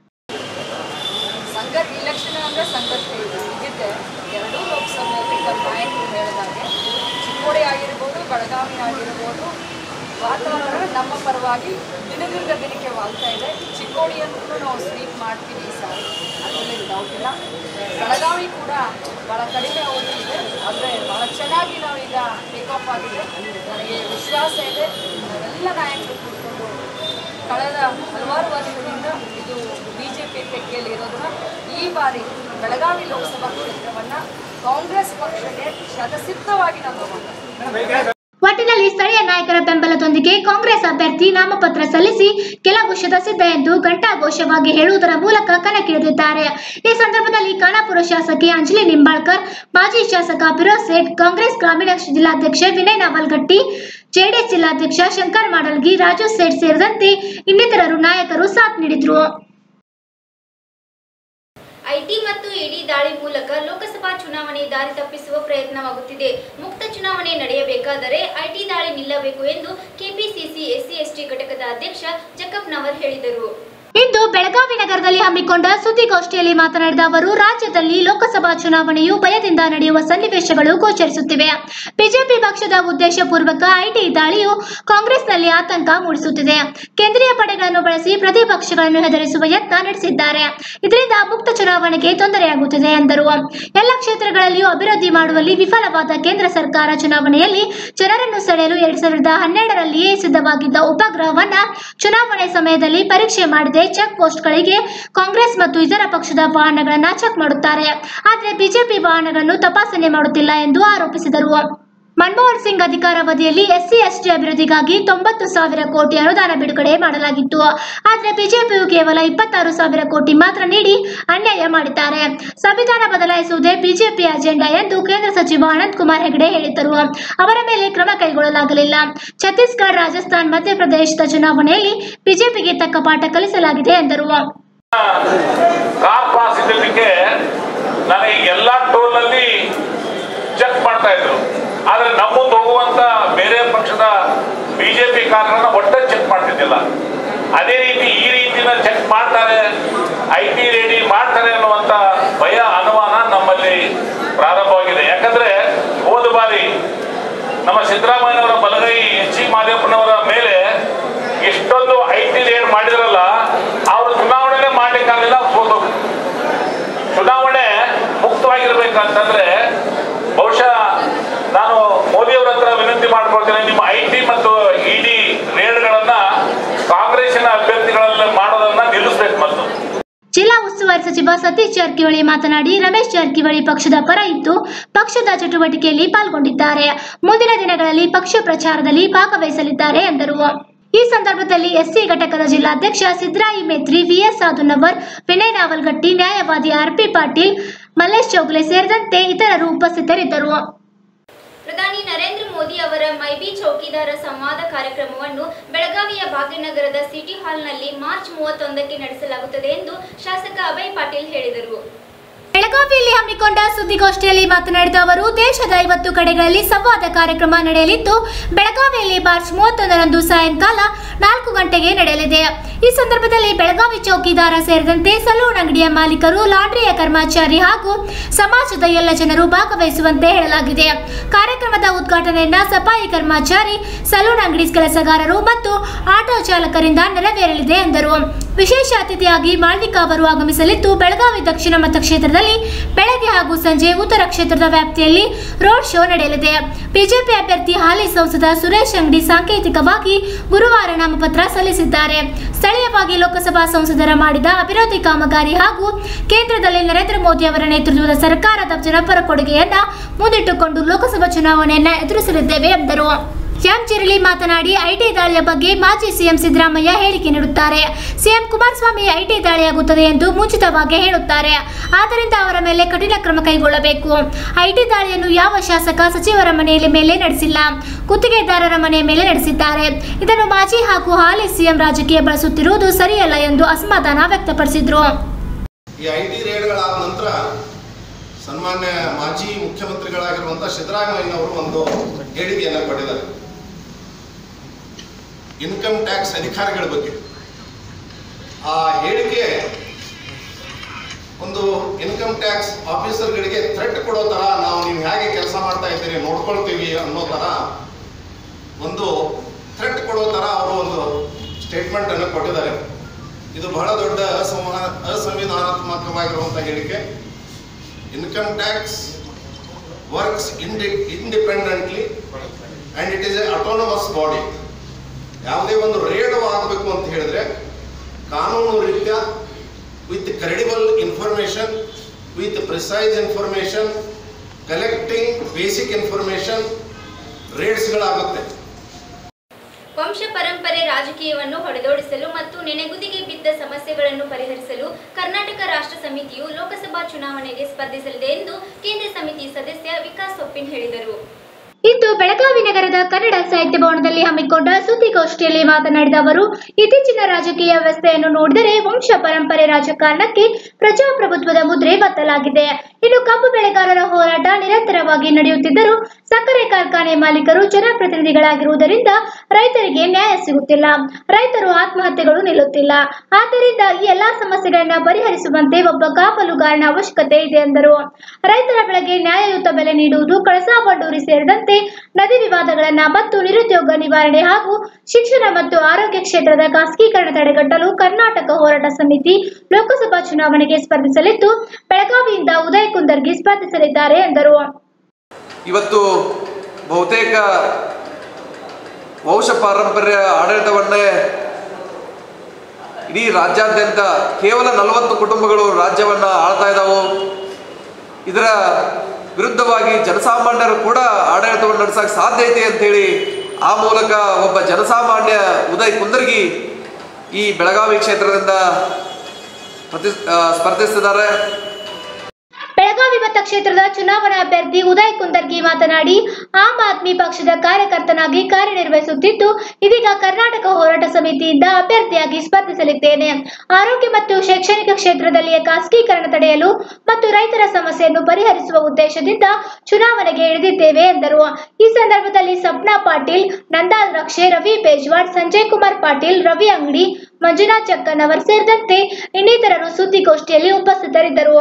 ಸಂಘರ್ಷ ಇಲೆಕ್ಷನ್ ಅಂದರೆ ಸಂಘರ್ಷ ಇದೆ ಇದ್ದಿದ್ದೆ ಎರಡೂ ಲೋಕಸಭೆಯಲ್ಲಿ ನಮ್ಮ ನಾಯಕರು ಹೇಳಿದಾಗೆ ಚಿಕ್ಕೋಡಿ ಆಗಿರ್ಬೋದು ಬೆಳಗಾವಿ ಆಗಿರ್ಬೋದು ವಾತಾವರಣ ನಮ್ಮ ಪರವಾಗಿ ದಿನದಿಂದ ದಿನಕ್ಕೆ ವಾಲ್ತಾ ಇದೆ ಚಿಕ್ಕೋಡಿಯನ್ನು ನಾವು ಸ್ವೀಪ್ ಮಾಡ್ತೀವಿ ಈ ಸಾರಿ ಅದರಲ್ಲಿ ಡೌಟ್ ಇಲ್ಲ ಬೆಳಗಾವಿ ಕೂಡ ಭಾಳ ಕಡಿಮೆ ಅವಧಿ ಇದೆ ಆದರೆ ಭಾಳ ಚೆನ್ನಾಗಿ ನಾವೀಗ ಟೇಕ್ ಆಫ್ ಆಗಿದೆ ನನಗೆ ವಿಶ್ವಾಸ ಇದೆ ನಾವೆಲ್ಲ ನಾಯಕರು ಕೂತ್ಕೊಂಡು ಕಳೆದ ಹಲವಾರು ವರ್ಷದಿಂದ ಇದು ಬಿ ಜೆ ಪಿ ತೆಕ್ಕೆಯಲ್ಲಿ ಇರೋದನ್ನ ಈ ಬಾರಿ ಬೆಳಗಾವಿ ಲೋಕಸಭಾ ಕ್ಷೇತ್ರವನ್ನು ಕಾಂಗ್ರೆಸ್ ಪಕ್ಷಕ್ಕೆ ಶತಸಿದ್ಧವಾಗಿ ನಾವು ಒಟ್ಟಿನಲ್ಲಿ ಸ್ಥಳೀಯ ನಾಯಕರ ಬೆಂಬಲದೊಂದಿಗೆ ಕಾಂಗ್ರೆಸ್ ಅಭ್ಯರ್ಥಿ ನಾಮಪತ್ರ ಸಲ್ಲಿಸಿ ಕೆಲವು ಶತಸಿದ್ಧ ಎಂದು ಘಂಟಾಘೋಷವಾಗಿ ಹೇಳುವುದರ ಮೂಲಕ ಕಣಕ್ಕಿಳಿದಿದ್ದಾರೆ ಈ ಸಂದರ್ಭದಲ್ಲಿ ಖಾನಾಪುರ ಶಾಸಕಿ ಅಂಜಲಿ ನಿಂಬಾಳ್ಕರ್ ಮಾಜಿ ಶಾಸಕ ಫಿರೋಜ್ ಸೇಠ್ ಕಾಂಗ್ರೆಸ್ ಗ್ರಾಮೀಣ ಜಿಲ್ಲಾಧ್ಯಕ್ಷ ವಿನಯ್ ನಾವಲ್ಗಟ್ಟಿ ಜೆಡಿಎಸ್ ಜಿಲ್ಲಾಧ್ಯಕ್ಷ ಶಂಕರ್ ಮಾಡಲ್ಗಿ ರಾಜು ಸೇಠ್ ಸೇರಿದಂತೆ ಇನ್ನಿತರರು ನಾಯಕರು ಸಾಥ್ ನೀಡಿದ್ರು ಐಟಿ ಮತ್ತು ಇಡಿ ದಾಳಿ ಮೂಲಕ ಲೋಕಸಭಾ ಚುನಾವಣೆ ದಾರಿ ತಪ್ಪಿಸುವ ಪ್ರಯತ್ನವಾಗುತ್ತಿದೆ ಮುಕ್ತ ಚುನಾವಣೆ ನಡೆಯಬೇಕಾದರೆ ಐಟಿ ದಾಳಿ ನಿಲ್ಲಬೇಕು ಎಂದು ಕೆಪಿಸಿಸಿ ಎಸ್ಸಿ ಎಸ್ಟಿ ಘಟಕದ ಅಧ್ಯಕ್ಷ ಜಕ್ಕಪ್ಪನವರ್ ಹೇಳಿದರು ಇಂದು ಬೆಳಗಾವಿ ನಗರದಲ್ಲಿ ಹಮ್ಮಿಕೊಂಡ ಸುದ್ದಿಗೋಷ್ಠಿಯಲ್ಲಿ ಮಾತನಾಡಿದ ಅವರು ರಾಜ್ಯದಲ್ಲಿ ಲೋಕಸಭಾ ಚುನಾವಣೆಯು ಭಯದಿಂದ ನಡೆಯುವ ಸನ್ನಿವೇಶಗಳು ಗೋಚರಿಸುತ್ತಿವೆ ಬಿಜೆಪಿ ಪಕ್ಷದ ಉದ್ದೇಶಪೂರ್ವಕ ಐಟಿ ದಾಳಿಯು ಕಾಂಗ್ರೆಸ್ನಲ್ಲಿ ಆತಂಕ ಮೂಡಿಸುತ್ತಿದೆ ಕೇಂದ್ರೀಯ ಪಡೆಗಳನ್ನು ಬಳಸಿ ಪ್ರತಿಪಕ್ಷಗಳನ್ನು ಹೆದರಿಸುವ ಯತ್ನ ನಡೆಸಿದ್ದಾರೆ ಇದರಿಂದ ಮುಕ್ತ ಚುನಾವಣೆಗೆ ತೊಂದರೆಯಾಗುತ್ತಿದೆ ಎಂದರು ಎಲ್ಲ ಕ್ಷೇತ್ರಗಳಲ್ಲಿಯೂ ಅಭಿವೃದ್ಧಿ ಮಾಡುವಲ್ಲಿ ವಿಫಲವಾದ ಕೇಂದ್ರ ಸರ್ಕಾರ ಚುನಾವಣೆಯಲ್ಲಿ ಜನರನ್ನು ಸೆಳೆಯಲು ಎರಡ್ ಸಾವಿರದ ಹನ್ನೆರಡರಲ್ಲಿಯೇ ಸಿದ್ಧವಾಗಿದ್ದ ಉಪಗ್ರಹವನ್ನ ಚುನಾವಣೆ ಸಮಯದಲ್ಲಿ ಪರೀಕ್ಷೆ ಮಾಡದೆ ಚೆಕ್ ಪೋಸ್ಟ್ಗಳಿಗೆ ಕಾಂಗ್ರೆಸ್ ಮತ್ತು ಇತರ ಪಕ್ಷದ ವಾಹನಗಳನ್ನ ಚೆಕ್ ಮಾಡುತ್ತಾರೆ ಆದರೆ ಬಿಜೆಪಿ ವಾಹನಗಳನ್ನು ತಪಾಸಣೆ ಮಾಡುತ್ತಿಲ್ಲ ಎಂದು ಆರೋಪಿಸಿದರು ಮನಮೋಹನ್ ಸಿಂಗ್ ಅಧಿಕಾರಾವಧಿಯಲ್ಲಿ ಎಸ್ಸಿ ಎಸ್ಟಿ ಅಭಿವೃದ್ಧಿಗಾಗಿ ತೊಂಬತ್ತು ಸಾವಿರ ಕೋಟಿ ಅನುದಾನ ಬಿಡುಗಡೆ ಮಾಡಲಾಗಿತ್ತು ಆದರೆ ಬಿಜೆಪಿಯು ಕೇವಲ ಇಪ್ಪತ್ತಾರು ಸಾವಿರ ಕೋಟಿ ಮಾತ್ರ ನೀಡಿ ಅನ್ಯಾಯ ಮಾಡಿದ್ದಾರೆ ಸಂವಿಧಾನ ಬದಲಾಯಿಸುವುದೇ ಬಿಜೆಪಿ ಅಜೆಂಡಾ ಎಂದು ಕೇಂದ್ರ ಸಚಿವ ಅನಂತ್ ಕುಮಾರ್ ಹೆಗಡೆ ಹೇಳಿದ್ದರು ಅವರ ಮೇಲೆ ಕ್ರಮ ಕೈಗೊಳ್ಳಲಾಗಲಿಲ್ಲ ಛತ್ತೀಸ್ಗಢ ರಾಜಸ್ಥಾನ್ ಮಧ್ಯಪ್ರದೇಶದ ಚುನಾವಣೆಯಲ್ಲಿ ಬಿಜೆಪಿಗೆ ತಕ್ಕ ಪಾಠ ಕಲಿಸಲಾಗಿದೆ ಎಂದರು ಕಾರ್ ಪಾಸ್ ಇದ್ದಕ್ಕೆ ನನಗೆ ಎಲ್ಲ ಟೋಲ್ನಲ್ಲಿ ಚೆಕ್ ಮಾಡ್ತಾ ಇದ್ರು ಆದ್ರೆ ನಮ್ಮ ಮುಂದೆ ಹೋಗುವಂತ ಬೇರೆ ಪಕ್ಷದ ಬಿಜೆಪಿ ಕಾರ್ಗಳನ್ನ ಒಟ್ಟೆ ಚೆಕ್ ಮಾಡ್ತಿದ್ದಿಲ್ಲ ಅದೇ ರೀತಿ ಈ ರೀತಿನ ಚೆಕ್ ಮಾಡ್ತಾರೆ ಐ ಟಿ ರೆಡಿ ಮಾಡ್ತಾರೆ ಅನ್ನುವಂತ ಭಯ ಅನುಮಾನ ನಮ್ಮಲ್ಲಿ ಪ್ರಾರಂಭವಾಗಿದೆ ಯಾಕಂದ್ರೆ ಹೋದ ಬಾರಿ ನಮ್ಮ ಸಿದ್ದರಾಮಯ್ಯನವರ ಬಲಗೈ ಎಚ್ ಸಿ ಮಾದೇವಪ್ಪನವರ ಮೇಲೆ ಎಷ್ಟೊಂದು ಐ ಟಿ ರೇಡ್ ಮಾಡಿದ್ರಲ್ಲ ಅವರು ಚುನಾವಣೆನೇ ಮಾಡ್ಲಿಕ್ಕಾಗಲಿಲ್ಲ ಸೋತೋಗ್ರು ಚುನಾವಣೆ ಮುಕ್ತವಾಗಿರ್ಬೇಕಂತಂದ್ರೆ ಬಹುಶಃ ನಾನು ಮೋದಿಯವರ ಹತ್ರ ವಿನಂತಿ ಮಾಡ್ಕೊಳ್ತೇನೆ ನಿಮ್ಮ ಐ ಟಿ ಮತ್ತು ಇಡಿ ರೇಡ್ಗಳನ್ನ ಕಾಂಗ್ರೆಸ್ಸಿನ ಅಭ್ಯರ್ಥಿಗಳಲ್ಲಿ ಮಾಡೋದನ್ನ ನಿಲ್ಲಿಸ್ಬೇಕು ಮತ್ತು ಜಿಲ್ಲಾ ಉಸ್ತುವಾರಿ ಸಚಿವ ಸತೀಶ್ ಜಾರಕಿಹೊಳಿ ಮಾತನಾಡಿ ರಮೇಶ್ ಜಾರಕಿಹೊಳಿ ಪಕ್ಷದ ಪರ ಇದ್ದು ಪಕ್ಷದ ಚಟುವಟಿಕೆಯಲ್ಲಿ ಪಾಲ್ಗೊಂಡಿದ್ದಾರೆ ಮುಂದಿನ ದಿನಗಳಲ್ಲಿ ಪಕ್ಷ ಪ್ರಚಾರದಲ್ಲಿ ಭಾಗವಹಿಸಲಿದ್ದಾರೆ ಎಂದರು ಈ ಸಂದರ್ಭದಲ್ಲಿ ಎಸ್ಸಿ ಘಟಕದ ಜಿಲ್ಲಾಧ್ಯಕ್ಷ ಸಿದ್ದರಾಯಿ ಮೇತ್ರಿ ವಿಎಸ್ ಸಾಧುನವರ್ ವಿನಯ್ ನಾವಲ್ಗಟ್ಟಿ ನ್ಯಾಯವಾದಿ ಆರ್ಪಿ ಪಾಟೀಲ್ ಮಲ್ಲೇಶ್ ಚೌಗಲೆ ಸೇರಿದಂತೆ ಇತರರು ಉಪಸ್ಥಿತರಿದ್ದರು ಪ್ರಧಾನಿ ನರೇಂದ್ರ ಮೋದಿ ಅವರ ಮೈಬಿ ಚೌಕಿದಾರ ಸಂವಾದ ಕಾರ್ಯಕ್ರಮವನ್ನು ಬೆಳಗಾವಿಯ ಭಾಗ್ಯನಗರದ ಸಿಟಿ ಹಾಲ್ನಲ್ಲಿ ಮಾರ್ಚ್ ಮೂವತ್ತೊಂದಕ್ಕೆ ನಡೆಸಲಾಗುತ್ತದೆ ಎಂದು ಶಾಸಕ ಅಭಯ್ ಪಾಟೀಲ್ ಹೇಳಿದರು ಬೆಳಗಾವಿಯಲ್ಲಿ ಹಮ್ಮಿಕೊಂಡ ಸುದ್ದಿಗೋಷ್ಠಿಯಲ್ಲಿ ಮಾತನಾಡಿದ ಅವರು ದೇಶದ ಐವತ್ತು ಕಡೆಗಳಲ್ಲಿ ಸಂವಾದ ಕಾರ್ಯಕ್ರಮ ನಡೆಯಲಿದ್ದು ಬೆಳಗಾವಿಯಲ್ಲಿ ಮಾರ್ಚ್ ಮೂವತ್ತೊಂದರಂದು ಸಾಯಂಕಾಲ ನಾಲ್ಕು ಗಂಟೆಗೆ ನಡೆಯಲಿದೆ ಈ ಸಂದರ್ಭದಲ್ಲಿ ಬೆಳಗಾವಿ ಚೌಕಿದಾರ ಸೇರಿದಂತೆ ಸಲೂನ್ ಅಂಗಡಿಯ ಮಾಲೀಕರು ಲಾಂಡ್ರಿಯ ಕರ್ಮಚಾರಿ ಹಾಗೂ ಸಮಾಜದ ಎಲ್ಲ ಜನರು ಭಾಗವಹಿಸುವಂತೆ ಹೇಳಲಾಗಿದೆ ಕಾರ್ಯಕ್ರಮದ ಉದ್ಘಾಟನೆಯನ್ನ ಸಫಾಯಿ ಕರ್ಮಚಾರಿ ಸಲೂನ್ ಅಂಗಡಿ ಕೆಲಸಗಾರರು ಮತ್ತು ಆಟೋ ಚಾಲಕರಿಂದ ನೆರವೇರಲಿದೆ ಎಂದರು ವಿಶೇಷ ಅತಿಥಿಯಾಗಿ ಮಾಳ್ವಿಕಾ ಅವರು ಆಗಮಿಸಲಿದ್ದು ಬೆಳಗಾವಿ ದಕ್ಷಿಣ ಮತಕ್ಷೇತ್ರದಲ್ಲಿ ಬೆಳಗ್ಗೆ ಹಾಗೂ ಸಂಜೆ ಉತ್ತರ ಕ್ಷೇತ್ರದ ವ್ಯಾಪ್ತಿಯಲ್ಲಿ ರೋಡ್ ಶೋ ನಡೆಯಲಿದೆ ಬಿಜೆಪಿ ಅಭ್ಯರ್ಥಿ ಹಾಲಿ ಸಂಸದ ಸುರೇಶ್ ಅಂಗಡಿ ಸಾಂಕೇತಿಕವಾಗಿ ಗುರುವಾರ ನಾಮಪತ್ರ ಸಲ್ಲಿಸಿದ್ದಾರೆ ಸ್ಥಳೀಯವಾಗಿ ಲೋಕಸಭಾ ಸಂಸದರ ಮಾಡಿದ ಅಭಿವೃದ್ಧಿ ಕಾಮಗಾರಿ ಹಾಗೂ ಕೇಂದ್ರದಲ್ಲಿ ನರೇಂದ್ರ ಮೋದಿ ಅವರ ನೇತೃತ್ವದ ಸರ್ಕಾರದ ಜನಪರ ಕೊಡುಗೆಯನ್ನ ಮುಂದಿಟ್ಟುಕೊಂಡು ಲೋಕಸಭಾ ಚುನಾವಣೆಯನ್ನ ಎದುರಿಸಲಿದ್ದೇವೆ ಎಂದರು ಎಂ ಚಿರಳಿ ಮಾತನಾಡಿ ಐಟಿ ದಾಳಿಯ ಬಗ್ಗೆ ಮಾಜಿ ಸಿಎಂ ಸಿದ್ದರಾಮಯ್ಯ ಹೇಳಿಕೆ ನೀಡುತ್ತಾರೆ ಸಿಎಂ ಕುಮಾರಸ್ವಾಮಿ ಐಟಿ ದಾಳಿಯಾಗುತ್ತದೆ ಎಂದು ಮುಂಚಿತವಾಗಿ ಹೇಳುತ್ತಾರೆ ಆದ್ದರಿಂದ ಅವರ ಮೇಲೆ ಕಠಿಣ ಕ್ರಮ ಕೈಗೊಳ್ಳಬೇಕು ಐಟಿ ದಾಳಿಯನ್ನು ಯಾವ ಶಾಸಕ ಸಚಿವರ ಮನೆಯ ಮೇಲೆ ನಡೆಸಿಲ್ಲ ಗುತ್ತಿಗೆದಾರರ ಮನೆಯ ಮೇಲೆ ನಡೆಸಿದ್ದಾರೆ ಇದನ್ನು ಮಾಜಿ ಹಾಗೂ ಹಾಲಿ ಸಿಎಂ ರಾಜಕೀಯ ಬಳಸುತ್ತಿರುವುದು ಸರಿಯಲ್ಲ ಎಂದು ಅಸಮಾಧಾನ ವ್ಯಕ್ತಪಡಿಸಿದರು ಈ ಐ ಟಿ ರೇಡ್ಗಳಾದ ನಂತರ ಸನ್ಮಾನ್ಯ ಮಾಜಿ ಮುಖ್ಯಮಂತ್ರಿಗಳಾಗಿರುವಂಥ ಸಿದ್ದರಾಮಯ್ಯನವರು ಒಂದು ಹೇಳಿಕೆಯನ್ನು ಕೊಟ್ಟಿದ್ದಾರೆ ಇನ್ಕಮ್ ಟ್ಯಾಕ್ಸ್ ಅಧಿಕಾರಿಗಳ ಬಗ್ಗೆ ಆ ಹೇಳಿಕೆ ಒಂದು ಇನ್ಕಮ್ ಟ್ಯಾಕ್ಸ್ ಆಫೀಸರ್ಗಳಿಗೆ ಥ್ರೆಟ್ ಕೊಡೋ ಥರ ನಾವು ನೀವು ಹೇಗೆ ಕೆಲಸ ಮಾಡ್ತಾ ಇದ್ದೀರಿ ನೋಡ್ಕೊಳ್ತೀವಿ ಅನ್ನೋ ಥರ ಒಂದು ಥ್ರೆಟ್ ಕೊಡೋ ಥರ ಅವರು ಒಂದು ಸ್ಟೇಟ್ಮೆಂಟ್ ಅನ್ನು ಕೊಟ್ಟಿದ್ದಾರೆ ಇದು ಬಹಳ ದೊಡ್ಡ ಅಸಂವಿಧಾನ ಅಸಂವಿಧಾನಾತ್ಮಕವಾಗಿರುವಂಥ ಹೇಳಿಕೆ income tax works indi independently and it is a autonomous body ಯಾವುದೇ ಒಂದು ರೇಡ್ ಆಗಬೇಕು ಅಂತ ಹೇಳಿದ್ರೆ ಕಾನೂನು ರೀತ್ಯ with credible information with precise information collecting basic information ರೇಡ್ಸ್ಗಳಾಗುತ್ತೆ ವಂಶ ಪರಂಪರೆ ರಾಜಕೀಯವನ್ನು ಹೊಡೆದೋಡಿಸಲು ಮತ್ತು ನೆನೆಗುದಿಗೆ ಬಿದ್ದ ಸಮಸ್ಯೆಗಳನ್ನು ಪರಿಹರಿಸಲು ಕರ್ನಾಟಕ ರಾಷ್ಟ್ರ ಸಮಿತಿಯು ಲೋಕಸಭಾ ಚುನಾವಣೆಗೆ ಸ್ಪರ್ಧಿಸಲಿದೆ ಎಂದು ಕೇಂದ್ರ ಸಮಿತಿ ಸದಸ್ಯ ವಿಕಾಸ್ ಸೊಪ್ಪಿನ್ ಹೇಳಿದರು ಇಂದು ಬೆಳಗಾವಿ ನಗರದ ಕನ್ನಡ ಸಾಹಿತ್ಯ ಭವನದಲ್ಲಿ ಹಮ್ಮಿಕೊಂಡ ಸುದ್ದಿಗೋಷ್ಠಿಯಲ್ಲಿ ಮಾತನಾಡಿದ ಅವರು ಇತ್ತೀಚಿನ ರಾಜಕೀಯ ವ್ಯವಸ್ಥೆಯನ್ನು ನೋಡಿದರೆ ವಂಶ ಪರಂಪರೆ ರಾಜಕಾರಣಕ್ಕೆ ಪ್ರಜಾಪ್ರಭುತ್ವದ ಮುದ್ರೆ ಬತ್ತಲಾಗಿದೆ ಇನ್ನು ಕಬ್ಬು ಬೆಳೆಗಾರರ ಹೋರಾಟ ನಿರಂತರವಾಗಿ ನಡೆಯುತ್ತಿದ್ದರೂ ಸಕ್ಕರೆ ಕಾರ್ಖಾನೆ ಮಾಲೀಕರು ಜನಪ್ರತಿನಿಧಿಗಳಾಗಿರುವುದರಿಂದ ರೈತರಿಗೆ ನ್ಯಾಯ ಸಿಗುತ್ತಿಲ್ಲ ರೈತರು ಆತ್ಮಹತ್ಯೆಗಳು ನಿಲ್ಲುತ್ತಿಲ್ಲ ಆದ್ದರಿಂದ ಈ ಎಲ್ಲಾ ಸಮಸ್ಯೆಗಳನ್ನ ಪರಿಹರಿಸುವಂತೆ ಒಬ್ಬ ಕಾವಲುಗಾರನ ಅವಶ್ಯಕತೆ ಇದೆ ಎಂದರು ರೈತರ ಬೆಳೆಗೆ ನ್ಯಾಯಯುತ ಬೆಲೆ ನೀಡುವುದು ಕಳಸಾ ಬಂಡೂರಿ ಸೇರಿದಂತೆ ನದಿ ವಿವಾದಗಳನ್ನ ಮತ್ತು ನಿರುದ್ಯೋಗ ನಿವಾರಣೆ ಹಾಗೂ ಶಿಕ್ಷಣ ಮತ್ತು ಆರೋಗ್ಯ ಕ್ಷೇತ್ರದ ಖಾಸಗೀಕರಣ ತಡೆಗಟ್ಟಲು ಕರ್ನಾಟಕ ಹೋರಾಟ ಸಮಿತಿ ಲೋಕಸಭಾ ಚುನಾವಣೆಗೆ ಸ್ಪರ್ಧಿಸಲಿದ್ದು ಬೆಳಗಾವಿಯಿಂದ ಉದಯ್ ಕುಂದರ್ಗಿ ಸ್ಪರ್ಧಿಸಲಿದ್ದಾರೆ ಎಂದರು ಇವತ್ತು ಬಹುತೇಕ ವಂಶ ಪಾರಂಪರ್ಯ ಆಡಳಿತವನ್ನೇ ಇಡೀ ರಾಜ್ಯಾದ್ಯಂತ ಕೇವಲ ನಲವತ್ತು ಕುಟುಂಬಗಳು ರಾಜ್ಯವನ್ನು ಆಳ್ತಾ ಇದ್ದಾವೆ ಇದರ ವಿರುದ್ಧವಾಗಿ ಜನಸಾಮಾನ್ಯರು ಕೂಡ ಆಡಳಿತವನ್ನು ನಡೆಸಕ್ಕೆ ಸಾಧ್ಯ ಐತೆ ಅಂತೇಳಿ ಆ ಮೂಲಕ ಒಬ್ಬ ಜನಸಾಮಾನ್ಯ ಉದಯ್ ಕುಂದರ್ಗಿ ಈ ಬೆಳಗಾವಿ ಕ್ಷೇತ್ರದಿಂದ ಪ್ರತಿ ಆ, ಸ್ಪರ್ಧಿಸಿದ್ದಾರೆ ಬೆಳಗಾವಿ ಮತಕ್ಷೇತ್ರದ ಚುನಾವಣಾ ಅಭ್ಯರ್ಥಿ ಉದಯ್ ಕುಂದರ್ಗಿ ಮಾತನಾಡಿ ಆಮ್ ಆದ್ಮಿ ಪಕ್ಷದ ಕಾರ್ಯಕರ್ತನಾಗಿ ಕಾರ್ಯನಿರ್ವಹಿಸುತ್ತಿದ್ದು ಇದೀಗ ಕರ್ನಾಟಕ ಹೋರಾಟ ಸಮಿತಿಯಿಂದ ಅಭ್ಯರ್ಥಿಯಾಗಿ ಸ್ಪರ್ಧಿಸಲಿದ್ದೇನೆ ಆರೋಗ್ಯ ಮತ್ತು ಶೈಕ್ಷಣಿಕ ಕ್ಷೇತ್ರದಲ್ಲಿಯ ಖಾಸಗೀಕರಣ ತಡೆಯಲು ಮತ್ತು ರೈತರ ಸಮಸ್ಯೆಯನ್ನು ಪರಿಹರಿಸುವ ಉದ್ದೇಶದಿಂದ ಚುನಾವಣೆಗೆ ಇಳಿದಿದ್ದೇವೆ ಎಂದರು ಈ ಸಂದರ್ಭದಲ್ಲಿ ಸಪ್ನಾ ಪಾಟೀಲ್ ನಂದಾ ರಕ್ಷೆ ರವಿ ಬೇಜ್ವಾಡ್ ಸಂಜಯ್ ಕುಮಾರ್ ಪಾಟೀಲ್ ರವಿ ಅಂಗಡಿ ಮಂಜುನಾಥ್ ಚಕ್ಕನವರ್ ಸೇರಿದಂತೆ ಇನ್ನಿತರರು ಸುದ್ದಿಗೋಷ್ಠಿಯಲ್ಲಿ ಉಪಸ್ಥಿತರಿದ್ದರು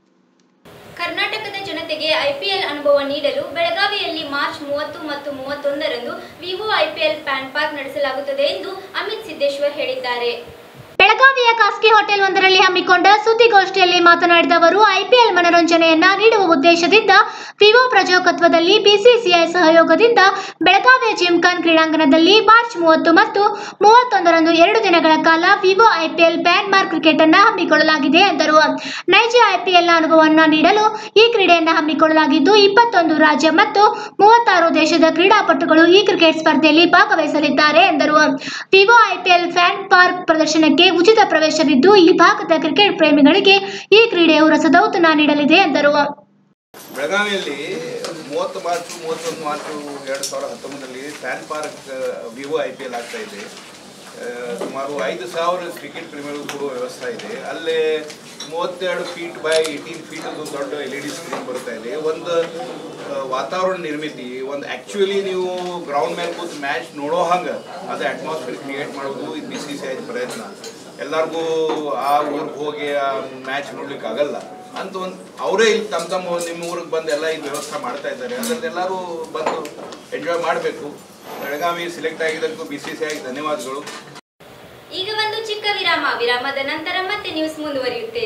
ಕರ್ನಾಟಕದ ಜನತೆಗೆ ಐಪಿಎಲ್ ಅನುಭವ ನೀಡಲು ಬೆಳಗಾವಿಯಲ್ಲಿ ಮಾರ್ಚ್ ಮೂವತ್ತು ಮತ್ತು ಮೂವತ್ತೊಂದರಂದು ವಿವೋ ಐಪಿಎಲ್ ಪ್ಯಾನ್ ಪಾರ್ಕ್ ನಡೆಸಲಾಗುತ್ತದೆ ಎಂದು ಅಮಿತ್ ಸಿದ್ದೇಶ್ವರ್ ಹೇಳಿದ್ದಾರೆ ಬೆಳಗಾವಿಯ ಖಾಸಗಿ ಹೋಟೆಲ್ ಒಂದರಲ್ಲಿ ಹಮ್ಮಿಕೊಂಡ ಸುದ್ದಿಗೋಷ್ಠಿಯಲ್ಲಿ ಮಾತನಾಡಿದ ಅವರು ಐಪಿಎಲ್ ಮನೋರಂಜನೆಯನ್ನ ನೀಡುವ ಉದ್ದೇಶದಿಂದ ವಿವೋ ಪ್ರಜಾಕತ್ವದಲ್ಲಿ ಬಿಸಿಸಿಐ ಸಹಯೋಗದಿಂದ ಬೆಳಗಾವಿಯ ಜಿಮ್ಖಾನ್ ಕ್ರೀಡಾಂಗಣದಲ್ಲಿ ಮಾರ್ಚ್ ಮೂವತ್ತು ಮತ್ತು ಮೂವತ್ತೊಂದರಂದು ಎರಡು ದಿನಗಳ ಕಾಲ Vivo IPL fan park cricket ಅನ್ನ ಹಮ್ಮಿಕೊಳ್ಳಲಾಗಿದೆ ಎಂದರು ನೈಜ ಐಪಿಎಲ್ ಅನುಭವವನ್ನು ನೀಡಲು ಈ ಕ್ರೀಡೆಯನ್ನು ಹಮ್ಮಿಕೊಳ್ಳಲಾಗಿದ್ದು ಇಪ್ಪತ್ತೊಂದು ರಾಜ್ಯ ಮತ್ತು ಮೂವತ್ತಾರು ದೇಶದ ಕ್ರೀಡಾಪಟುಗಳು ಈ ಕ್ರಿಕೆಟ್ ಸ್ಪರ್ಧೆಯಲ್ಲಿ ಭಾಗವಹಿಸಲಿದ್ದಾರೆ ಎಂದರು ವಿವೋ ಐಪಿಎಲ್ ಫ್ಯಾನ್ ಪಾರ್ಕ್ ಪ್ರದರ್ಶನಕ್ಕೆ ಉಚಿತ ಪ್ರವೇಶವಿದ್ದು ಈ ಭಾಗದ ಕ್ರಿಕೆಟ್ ಪ್ರೇಮಿಗಳಿಗೆ ಈ ಕ್ರೀಡೆಯು ರಸದೌತಣ ನೀಡಲಿದೆ ಎಂದರು ಬೆಳಗಾವಿಯಲ್ಲಿ ಮೂವತ್ತು ಮಾರ್ಚು ಮೂವತ್ತೊಂದು ಮಾರ್ಚು ಎರಡು ಸಾವಿರದ ಹತ್ತೊಂಬತ್ತರಲ್ಲಿ fan park Vivo I P L ಆಗ್ತಾ ಇದೆ ಆ, ಸುಮಾರು ಐದು ಸಾವಿರ ಕ್ರಿಕೆಟ್ ಪ್ರೇಮಿಗಳು ಕೊಡುವ ವ್ಯವಸ್ಥೆ ಇದೆ ಅಲ್ಲೇ ಮೂವತ್ತೆರಡು ಫೀಟ್ ಬೈ ಏಯ್ಟೀನ್ ಫೀಟ್ ದೊಡ್ಡ ಎಲ್ ಇ ಡಿ ಸ್ಕ್ರೀನ್ ಬರ್ತಾ ಇದೆ ಒಂದು ಆ, ವಾತಾವರಣ ನಿರ್ಮಿತಿ ಒಂದು ಆ್ಯಕ್ಚುಲಿ ನೀವು ಗ್ರೌಂಡ್ ಮೇಲೆ ಕೂತು ಮ್ಯಾಚ್ ನೋಡೋ ಹಂಗೆ ಅದು ಅಟ್ಮಾಸ್ಫಿಯರ್ ಕ್ರಿಯೇಟ್ ಮಾಡೋದು ಇದು ಬಿ ಸಿ ಸಿ ಐದು ಪ್ರಯತ್ನ ಎಲ್ಲರಿಗೂ ಆ ಊರಿಗೆ ಹೋಗಿ ಆ ಮ್ಯಾಚ್ ನೋಡ್ಲಿಕ್ಕೆ ಆಗಲ್ಲ ಅಂತ ಒಂದು ಅವರೇ ಇಲ್ಲಿ ತಮ್ಮ ತಮ್ಮ ನಿಮ್ಮ ಊರಿಗೆ ಬಂದು ಎಲ್ಲ ಇದು ವ್ಯವಸ್ಥೆ ಮಾಡ್ತಾ ಇದ್ದಾರೆ ಅದರಲ್ಲಿ ಎಲ್ಲರೂ ಬಂದು ಎಂಜಾಯ್ ಮಾಡಬೇಕು ಬೆಳಗಾವಿ ಸೆಲೆಕ್ಟ್ ಆಗಿದ್ದಕ್ಕೂ ಬಿ ಸಿ ಸಿ ಆಗಿ ಧನ್ಯವಾದಗಳು ಈಗ ಒಂದು ಚಿಕ್ಕ ವಿರಾಮ ವಿರಾಮದ ನಂತರ ಮತ್ತೆ ನ್ಯೂಸ್ ಮುಂದುವರಿಯುತ್ತೆ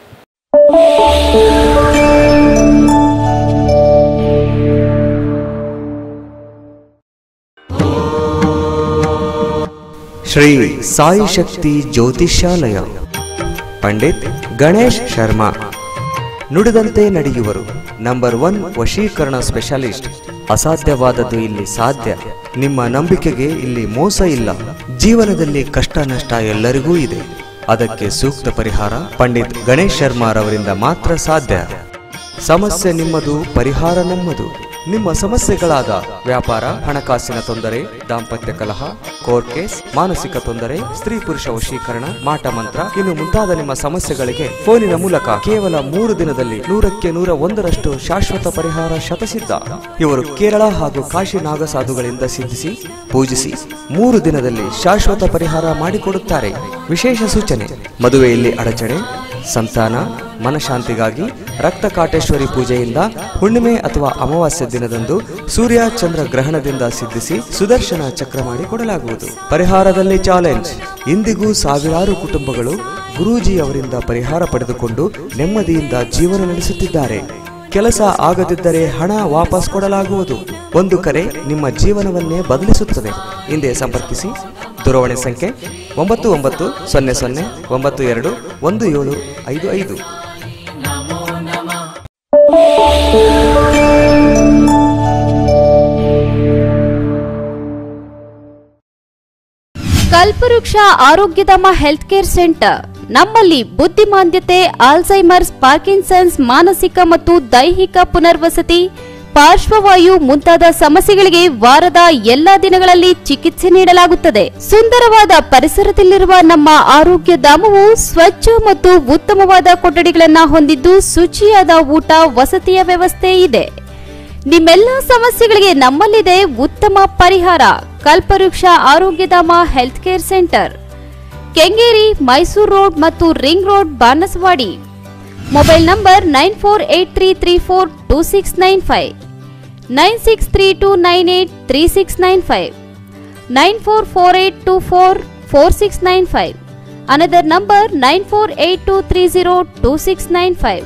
ಶ್ರೀ ಸಾಯಿ ಶಕ್ತಿ ಜ್ಯೋತಿಷ್ಯಾಲಯ ಪಂಡಿತ್ ಗಣೇಶ್ ಶರ್ಮಾ ನುಡಿದಂತೆ ನಡೆಯುವರು ನಂಬರ್ ಒನ್ ವಶೀಕರಣ ಸ್ಪೆಷಲಿಸ್ಟ್ ಅಸಾಧ್ಯವಾದದ್ದು ಇಲ್ಲಿ ಸಾಧ್ಯ ನಿಮ್ಮ ನಂಬಿಕೆಗೆ ಇಲ್ಲಿ ಮೋಸ ಇಲ್ಲ ಜೀವನದಲ್ಲಿ ಕಷ್ಟ ನಷ್ಟ ಎಲ್ಲರಿಗೂ ಇದೆ ಅದಕ್ಕೆ ಸೂಕ್ತ ಪರಿಹಾರ ಪಂಡಿತ್ ಗಣೇಶ್ ಶರ್ಮಾರವರಿಂದ ಮಾತ್ರ ಸಾಧ್ಯ ಸಮಸ್ಯೆ ನಿಮ್ಮದು ಪರಿಹಾರ ನಮ್ಮದು ನಿಮ್ಮ ಸಮಸ್ಯೆಗಳಾದ ವ್ಯಾಪಾರ ಹಣಕಾಸಿನ ತೊಂದರೆ ದಾಂಪತ್ಯ ಕಲಹ ಕೋರ್ಟ್ ಕೇಸ್ ಮಾನಸಿಕ ತೊಂದರೆ ಸ್ತ್ರೀ ಪುರುಷ ವಶೀಕರಣ ಮಾಟ ಮಂತ್ರ ಇನ್ನು ಮುಂತಾದ ನಿಮ್ಮ ಸಮಸ್ಯೆಗಳಿಗೆ ಫೋನಿನ ಮೂಲಕ ಕೇವಲ ಮೂರು ದಿನದಲ್ಲಿ ನೂರಕ್ಕೆ ನೂರ ಒಂದರಷ್ಟು ಶಾಶ್ವತ ಪರಿಹಾರ ಶತಸಿದ್ಧ ಇವರು ಕೇರಳ ಹಾಗೂ ಕಾಶಿ ನಾಗಸಾಧುಗಳಿಂದ ಸಿದ್ಧಿಸಿ ಪೂಜಿಸಿ ಮೂರು ದಿನದಲ್ಲಿ ಶಾಶ್ವತ ಪರಿಹಾರ ಮಾಡಿಕೊಡುತ್ತಾರೆ ವಿಶೇಷ ಸೂಚನೆ ಮದುವೆಯಲ್ಲಿ ಅಡಚಣೆ ಸಂತಾನ ಮನಶಾಂತಿಗಾಗಿ ರಕ್ತ ಕಾಟೇಶ್ವರಿ ಪೂಜೆಯಿಂದ ಹುಣ್ಣಿಮೆ ಅಥವಾ ಅಮಾವಾಸ್ಯ ದಿನದಂದು ಸೂರ್ಯ ಚಂದ್ರ ಗ್ರಹಣದಿಂದ ಸಿದ್ಧಿಸಿ ಸುದರ್ಶನ ಚಕ್ರ ಮಾಡಿ ಕೊಡಲಾಗುವುದು ಪರಿಹಾರದಲ್ಲಿ ಚಾಲೆಂಜ್ ಇಂದಿಗೂ ಸಾವಿರಾರು ಕುಟುಂಬಗಳು ಗುರೂಜಿ ಅವರಿಂದ ಪರಿಹಾರ ಪಡೆದುಕೊಂಡು ನೆಮ್ಮದಿಯಿಂದ ಜೀವನ ನಡೆಸುತ್ತಿದ್ದಾರೆ ಕೆಲಸ ಆಗದಿದ್ದರೆ ಹಣ ವಾಪಸ್ ಕೊಡಲಾಗುವುದು ಒಂದು ಕರೆ ನಿಮ್ಮ ಜೀವನವನ್ನೇ ಬದಲಿಸುತ್ತದೆ ಹಿಂದೆ ಸಂಪರ್ಕಿಸಿ ದೂರವಾಣಿ ಸಂಖ್ಯೆ ಒಂಬತ್ತು ಒಂಬತ್ತು ಸೊನ್ನೆ ಸೊನ್ನೆ ಒಂಬತ್ತು ಎರಡು ಒಂದು ಏಳು ಐದು ಐದು ಕಲ್ಪವೃಕ್ಷ ಆರೋಗ್ಯಧಾಮ ಹೆಲ್ತ್ ಕೇರ್ ಸೆಂಟರ್ ನಮ್ಮಲ್ಲಿ ಬುದ್ಧಿಮಾಂದ್ಯತೆ ಆಲ್ಝೈಮರ್ಸ್ ಪಾರ್ಕಿನ್ಸನ್ಸ್ ಮಾನಸಿಕ ಮತ್ತು ದೈಹಿಕ ಪುನರ್ವಸತಿ ಪಾರ್ಶ್ವವಾಯು ಮುಂತಾದ ಸಮಸ್ಯೆಗಳಿಗೆ ವಾರದ ಎಲ್ಲಾ ದಿನಗಳಲ್ಲಿ ಚಿಕಿತ್ಸೆ ನೀಡಲಾಗುತ್ತದೆ ಸುಂದರವಾದ ಪರಿಸರದಲ್ಲಿರುವ ನಮ್ಮ ಆರೋಗ್ಯ ಧಾಮವು ಸ್ವಚ್ಛ ಮತ್ತು ಉತ್ತಮವಾದ ಕೊಠಡಿಗಳನ್ನು ಹೊಂದಿದ್ದು ಶುಚಿಯಾದ ಊಟ ವಸತಿಯ ವ್ಯವಸ್ಥೆ ಇದೆ ನಿಮ್ಮೆಲ್ಲ ಸಮಸ್ಯೆಗಳಿಗೆ ನಮ್ಮಲ್ಲಿದೆ ಉತ್ತಮ ಪರಿಹಾರ Kalpavriksha Arogyadhama health care centre Kengeri Mysuru road ಮತ್ತು ring road Banasawadi mobile number nine four eight three three four two six nine five nine six three two nine eight three six nine five nine four four eight two four four six nine five another number nine four eight two three zero two six nine five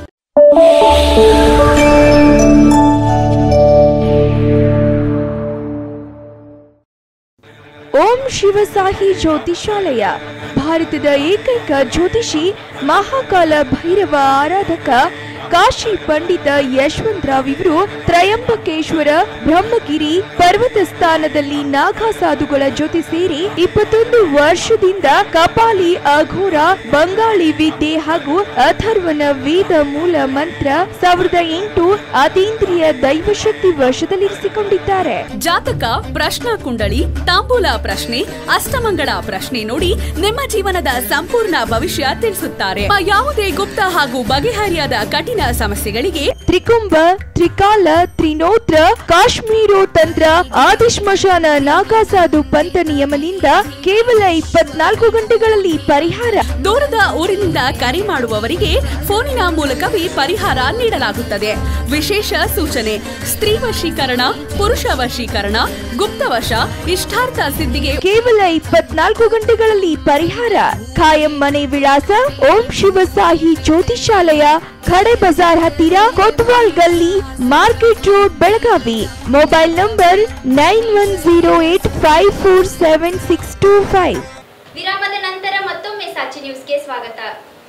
Om Shivasahi Jyothishalaya ಭಾರತದ ಏಕೈಕ ಜ್ಯೋತಿಷಿ ಮಹಾಕಾಲ ಭೈರವ ಆರಾಧಕ ಕಾಶಿ ಪಂಡಿತ ಯಶವಂತರಾವ್ ಇವರು ತ್ರಯಂಬಕೇಶ್ವರ ಬ್ರಹ್ಮಗಿರಿ ಪರ್ವತ ಸ್ಥಾನದಲ್ಲಿ ನಾಗಾ ಸಾಧುಗಳ ಜೊತೆ ಸೇರಿ ಇಪ್ಪತ್ತೊಂದು ವರ್ಷದಿಂದ ಕಪಾಲಿ ಅಘೋರ ಬಂಗಾಳಿ ವಿದ್ಯೆ ಹಾಗೂ ಅಥರ್ವನ ವೇದ ಮೂಲ ಮಂತ್ರ ಸಾವಿರದ ಎಂಟು ಅತೀಂದ್ರಿಯ ದೈವಶಕ್ತಿ ವಶದಲ್ಲಿರಿಸಿಕೊಂಡಿದ್ದಾರೆ ಜಾತಕ ಪ್ರಶ್ನಾ ಕುಂಡಳಿ ತಾಂಬೂಲ ಪ್ರಶ್ನೆ ಅಷ್ಟಮಂಗಳ ಪ್ರಶ್ನೆ ನೋಡಿ ನಿಮ್ಮ ಜೀವನದ ಸಂಪೂರ್ಣ ಭವಿಷ್ಯ ತಿಳಿಸುತ್ತಾರೆ ಆ ಯಾವುದೇ ಗುಪ್ತ ಹಾಗೂ ಬಗೆಹರಿಯಾದ ಕಠಿಣ ಸಮಸ್ಯೆಗಳಿಗೆ ತ್ರಿಕುಂಭ ತ್ರಿಕಾಲ ತ್ರಿನೋತ್ರ ಕಾಶ್ಮೀರೋ ತಂತ್ರ ಆದಿಶ್ಮಶಾನ ನಾಗಾಸಾಧು ಪಂಥ ನಿಯಮದಿಂದ ಕೇವಲ ಇಪ್ಪತ್ನಾಲ್ಕು ಗಂಟೆಗಳಲ್ಲಿ ಪರಿಹಾರ ದೂರದ ಊರಿನಿಂದ ಕರೆ ಮಾಡುವವರಿಗೆ ಫೋನಿನ ಮೂಲಕವೇ ಪರಿಹಾರ ನೀಡಲಾಗುತ್ತದೆ ವಿಶೇಷ ಸೂಚನೆ ಸ್ತ್ರೀ ವಶೀಕರಣ ಪುರುಷ ವಶೀಕರಣ ಗುಪ್ತವಶ ಇಷ್ಟಾರ್ಥ ಸಿದ್ಧಿಗೆ ಕೇವಲ ಇಪ್ಪತ್ನಾಲ್ಕು ಗಂಟೆಗಳಲ್ಲಿ ಪರಿಹಾರ ಖಾಯಂ ಮನೆ ವಿಳಾಸ ಓಂ ಶಿವಸಾಹಿ ಜ್ಯೋತಿಷಾಲಯ ಖಡೆ ಬಜಾರ್ ಹತ್ತಿರ Kotwal Galli market road Belagavi mobile number nine one zero eight five four seven six two five ವಿರಾಮದ ನಂತರ ಮತ್ತೊಮ್ಮೆ ಸಾಚಿ ನ್ಯೂಸ್ಗೆ ಸ್ವಾಗತ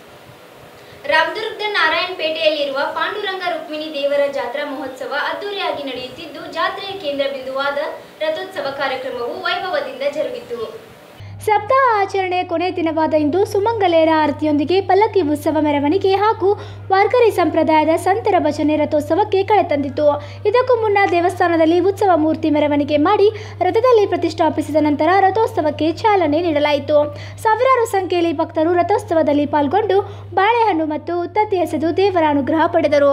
ರಾಮದುರ್ಗದ ನಾರಾಯಣಪೇಟೆಯಲ್ಲಿರುವ ಪಾಂಡುರಂಗ ರುಕ್ಮಿಣಿ ದೇವರ ಜಾತ್ರಾ ಮಹೋತ್ಸವ ಅದ್ದೂರಿಯಾಗಿ ನಡೆಯುತ್ತಿದ್ದು ಜಾತ್ರೆಯ ಕೇಂದ್ರ ಬಿಂದುವಾದ ರಥೋತ್ಸವ ಕಾರ್ಯಕ್ರಮವು ವೈಭವದಿಂದ ಜರುಗಿತು ಸಪ್ತಾಹ ಆಚರಣೆ ಕೊನೆ ದಿನವಾದ ಇಂದು ಸುಮಂಗಲೆಯರ ಆರತಿಯೊಂದಿಗೆ ಪಲ್ಲಕ್ಕಿ ಉತ್ಸವ ಮೆರವಣಿಗೆ ಹಾಗೂ ವಾರ್ಕರಿ ಸಂಪ್ರದಾಯದ ಸಂತರ ಭಜನೆ ರಥೋತ್ಸವಕ್ಕೆ ಕಳೆ ತಂದಿತು ಇದಕ್ಕೂ ಮುನ್ನ ದೇವಸ್ಥಾನದಲ್ಲಿ ಉತ್ಸವ ಮೂರ್ತಿ ಮೆರವಣಿಗೆ ಮಾಡಿ ರಥದಲ್ಲಿ ಪ್ರತಿಷ್ಠಾಪಿಸಿದ ನಂತರ ರಥೋತ್ಸವಕ್ಕೆ ಚಾಲನೆ ನೀಡಲಾಯಿತು ಸಾವಿರಾರು ಸಂಖ್ಯೆಯಲ್ಲಿ ಭಕ್ತರು ರಥೋತ್ಸವದಲ್ಲಿ ಪಾಲ್ಗೊಂಡು ಬಾಳೆಹಣ್ಣು ಮತ್ತು ಉತ್ತತ್ತಿ ಎಸೆದು ದೇವರ ಅನುಗ್ರಹ ಪಡೆದರು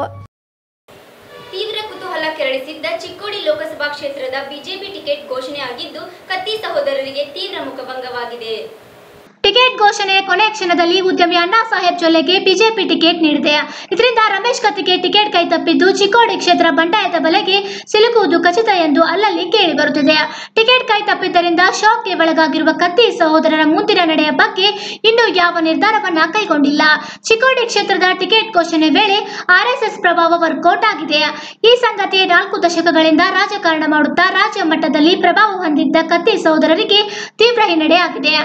ತೀವ್ರ ಕುತೂಹಲ ಕೆರಳಿಸಿದ್ದ ಚಿಕ್ಕೋಡಿ ಲೋಕಸಭಾ ಕ್ಷೇತ್ರದ ಬಿಜೆಪಿ ಟಿಕೆಟ್ ಘೋಷಣೆಯಾಗಿದ್ದು ಕತ್ತಿ ಸಹೋದರರಿಗೆ ತೀವ್ರ ಮುಖಭಂಗವಾಗಿದೆ ಟಿಕೆಟ್ ಘೋಷಣೆ ಕೊನೆ ಕ್ಷಣದಲ್ಲಿ ಉದ್ಯಮಿ ಅಣ್ಣಾ ಸಾಹೇಬ್ ಜೊಲ್ಲೆಗೆ ಬಿಜೆಪಿ ಟಿಕೆಟ್ ನೀಡಿದೆ ಇದರಿಂದ ರಮೇಶ್ ಕತ್ತಿಗೆ ಟಿಕೆಟ್ ಕೈ ತಪ್ಪಿದ್ದು ಚಿಕ್ಕೋಡಿ ಕ್ಷೇತ್ರ ಬಂಡಾಯದ ಬಲೆಗೆ ಸಿಲುಕುವುದು ಖಚಿತ ಎಂದು ಅಲ್ಲಲ್ಲಿ ಕೇಳಿ ಬರುತ್ತಿದೆ ಟಿಕೆಟ್ ಕೈ ತಪ್ಪಿದ್ದರಿಂದ ಶಾಕ್ಗೆ ಒಳಗಾಗಿರುವ ಕತ್ತಿ ಸಹೋದರರ ಮುಂದಿನ ನಡೆಯ ಬಗ್ಗೆ ಇನ್ನೂ ಯಾವ ನಿರ್ಧಾರವನ್ನ ಕೈಗೊಂಡಿಲ್ಲ ಚಿಕ್ಕೋಡಿ ಕ್ಷೇತ್ರದ ಟಿಕೆಟ್ ಘೋಷಣೆ ವೇಳೆ ಆರ್ಎಸ್ಎಸ್ ಪ್ರಭಾವ ವರ್ಕೌಟ್ ಆಗಿದೆ ಈ ಸಂಗತಿ ನಾಲ್ಕು ದಶಕಗಳಿಂದ ರಾಜಕಾರಣ ಮಾಡುತ್ತಾ ರಾಜ್ಯ ಮಟ್ಟದಲ್ಲಿ ಪ್ರಭಾವ ಹೊಂದಿದ್ದ ಕತ್ತಿ ಸಹೋದರರಿಗೆ ತೀವ್ರ ಹಿನ್ನಡೆಯಾಗಿದೆ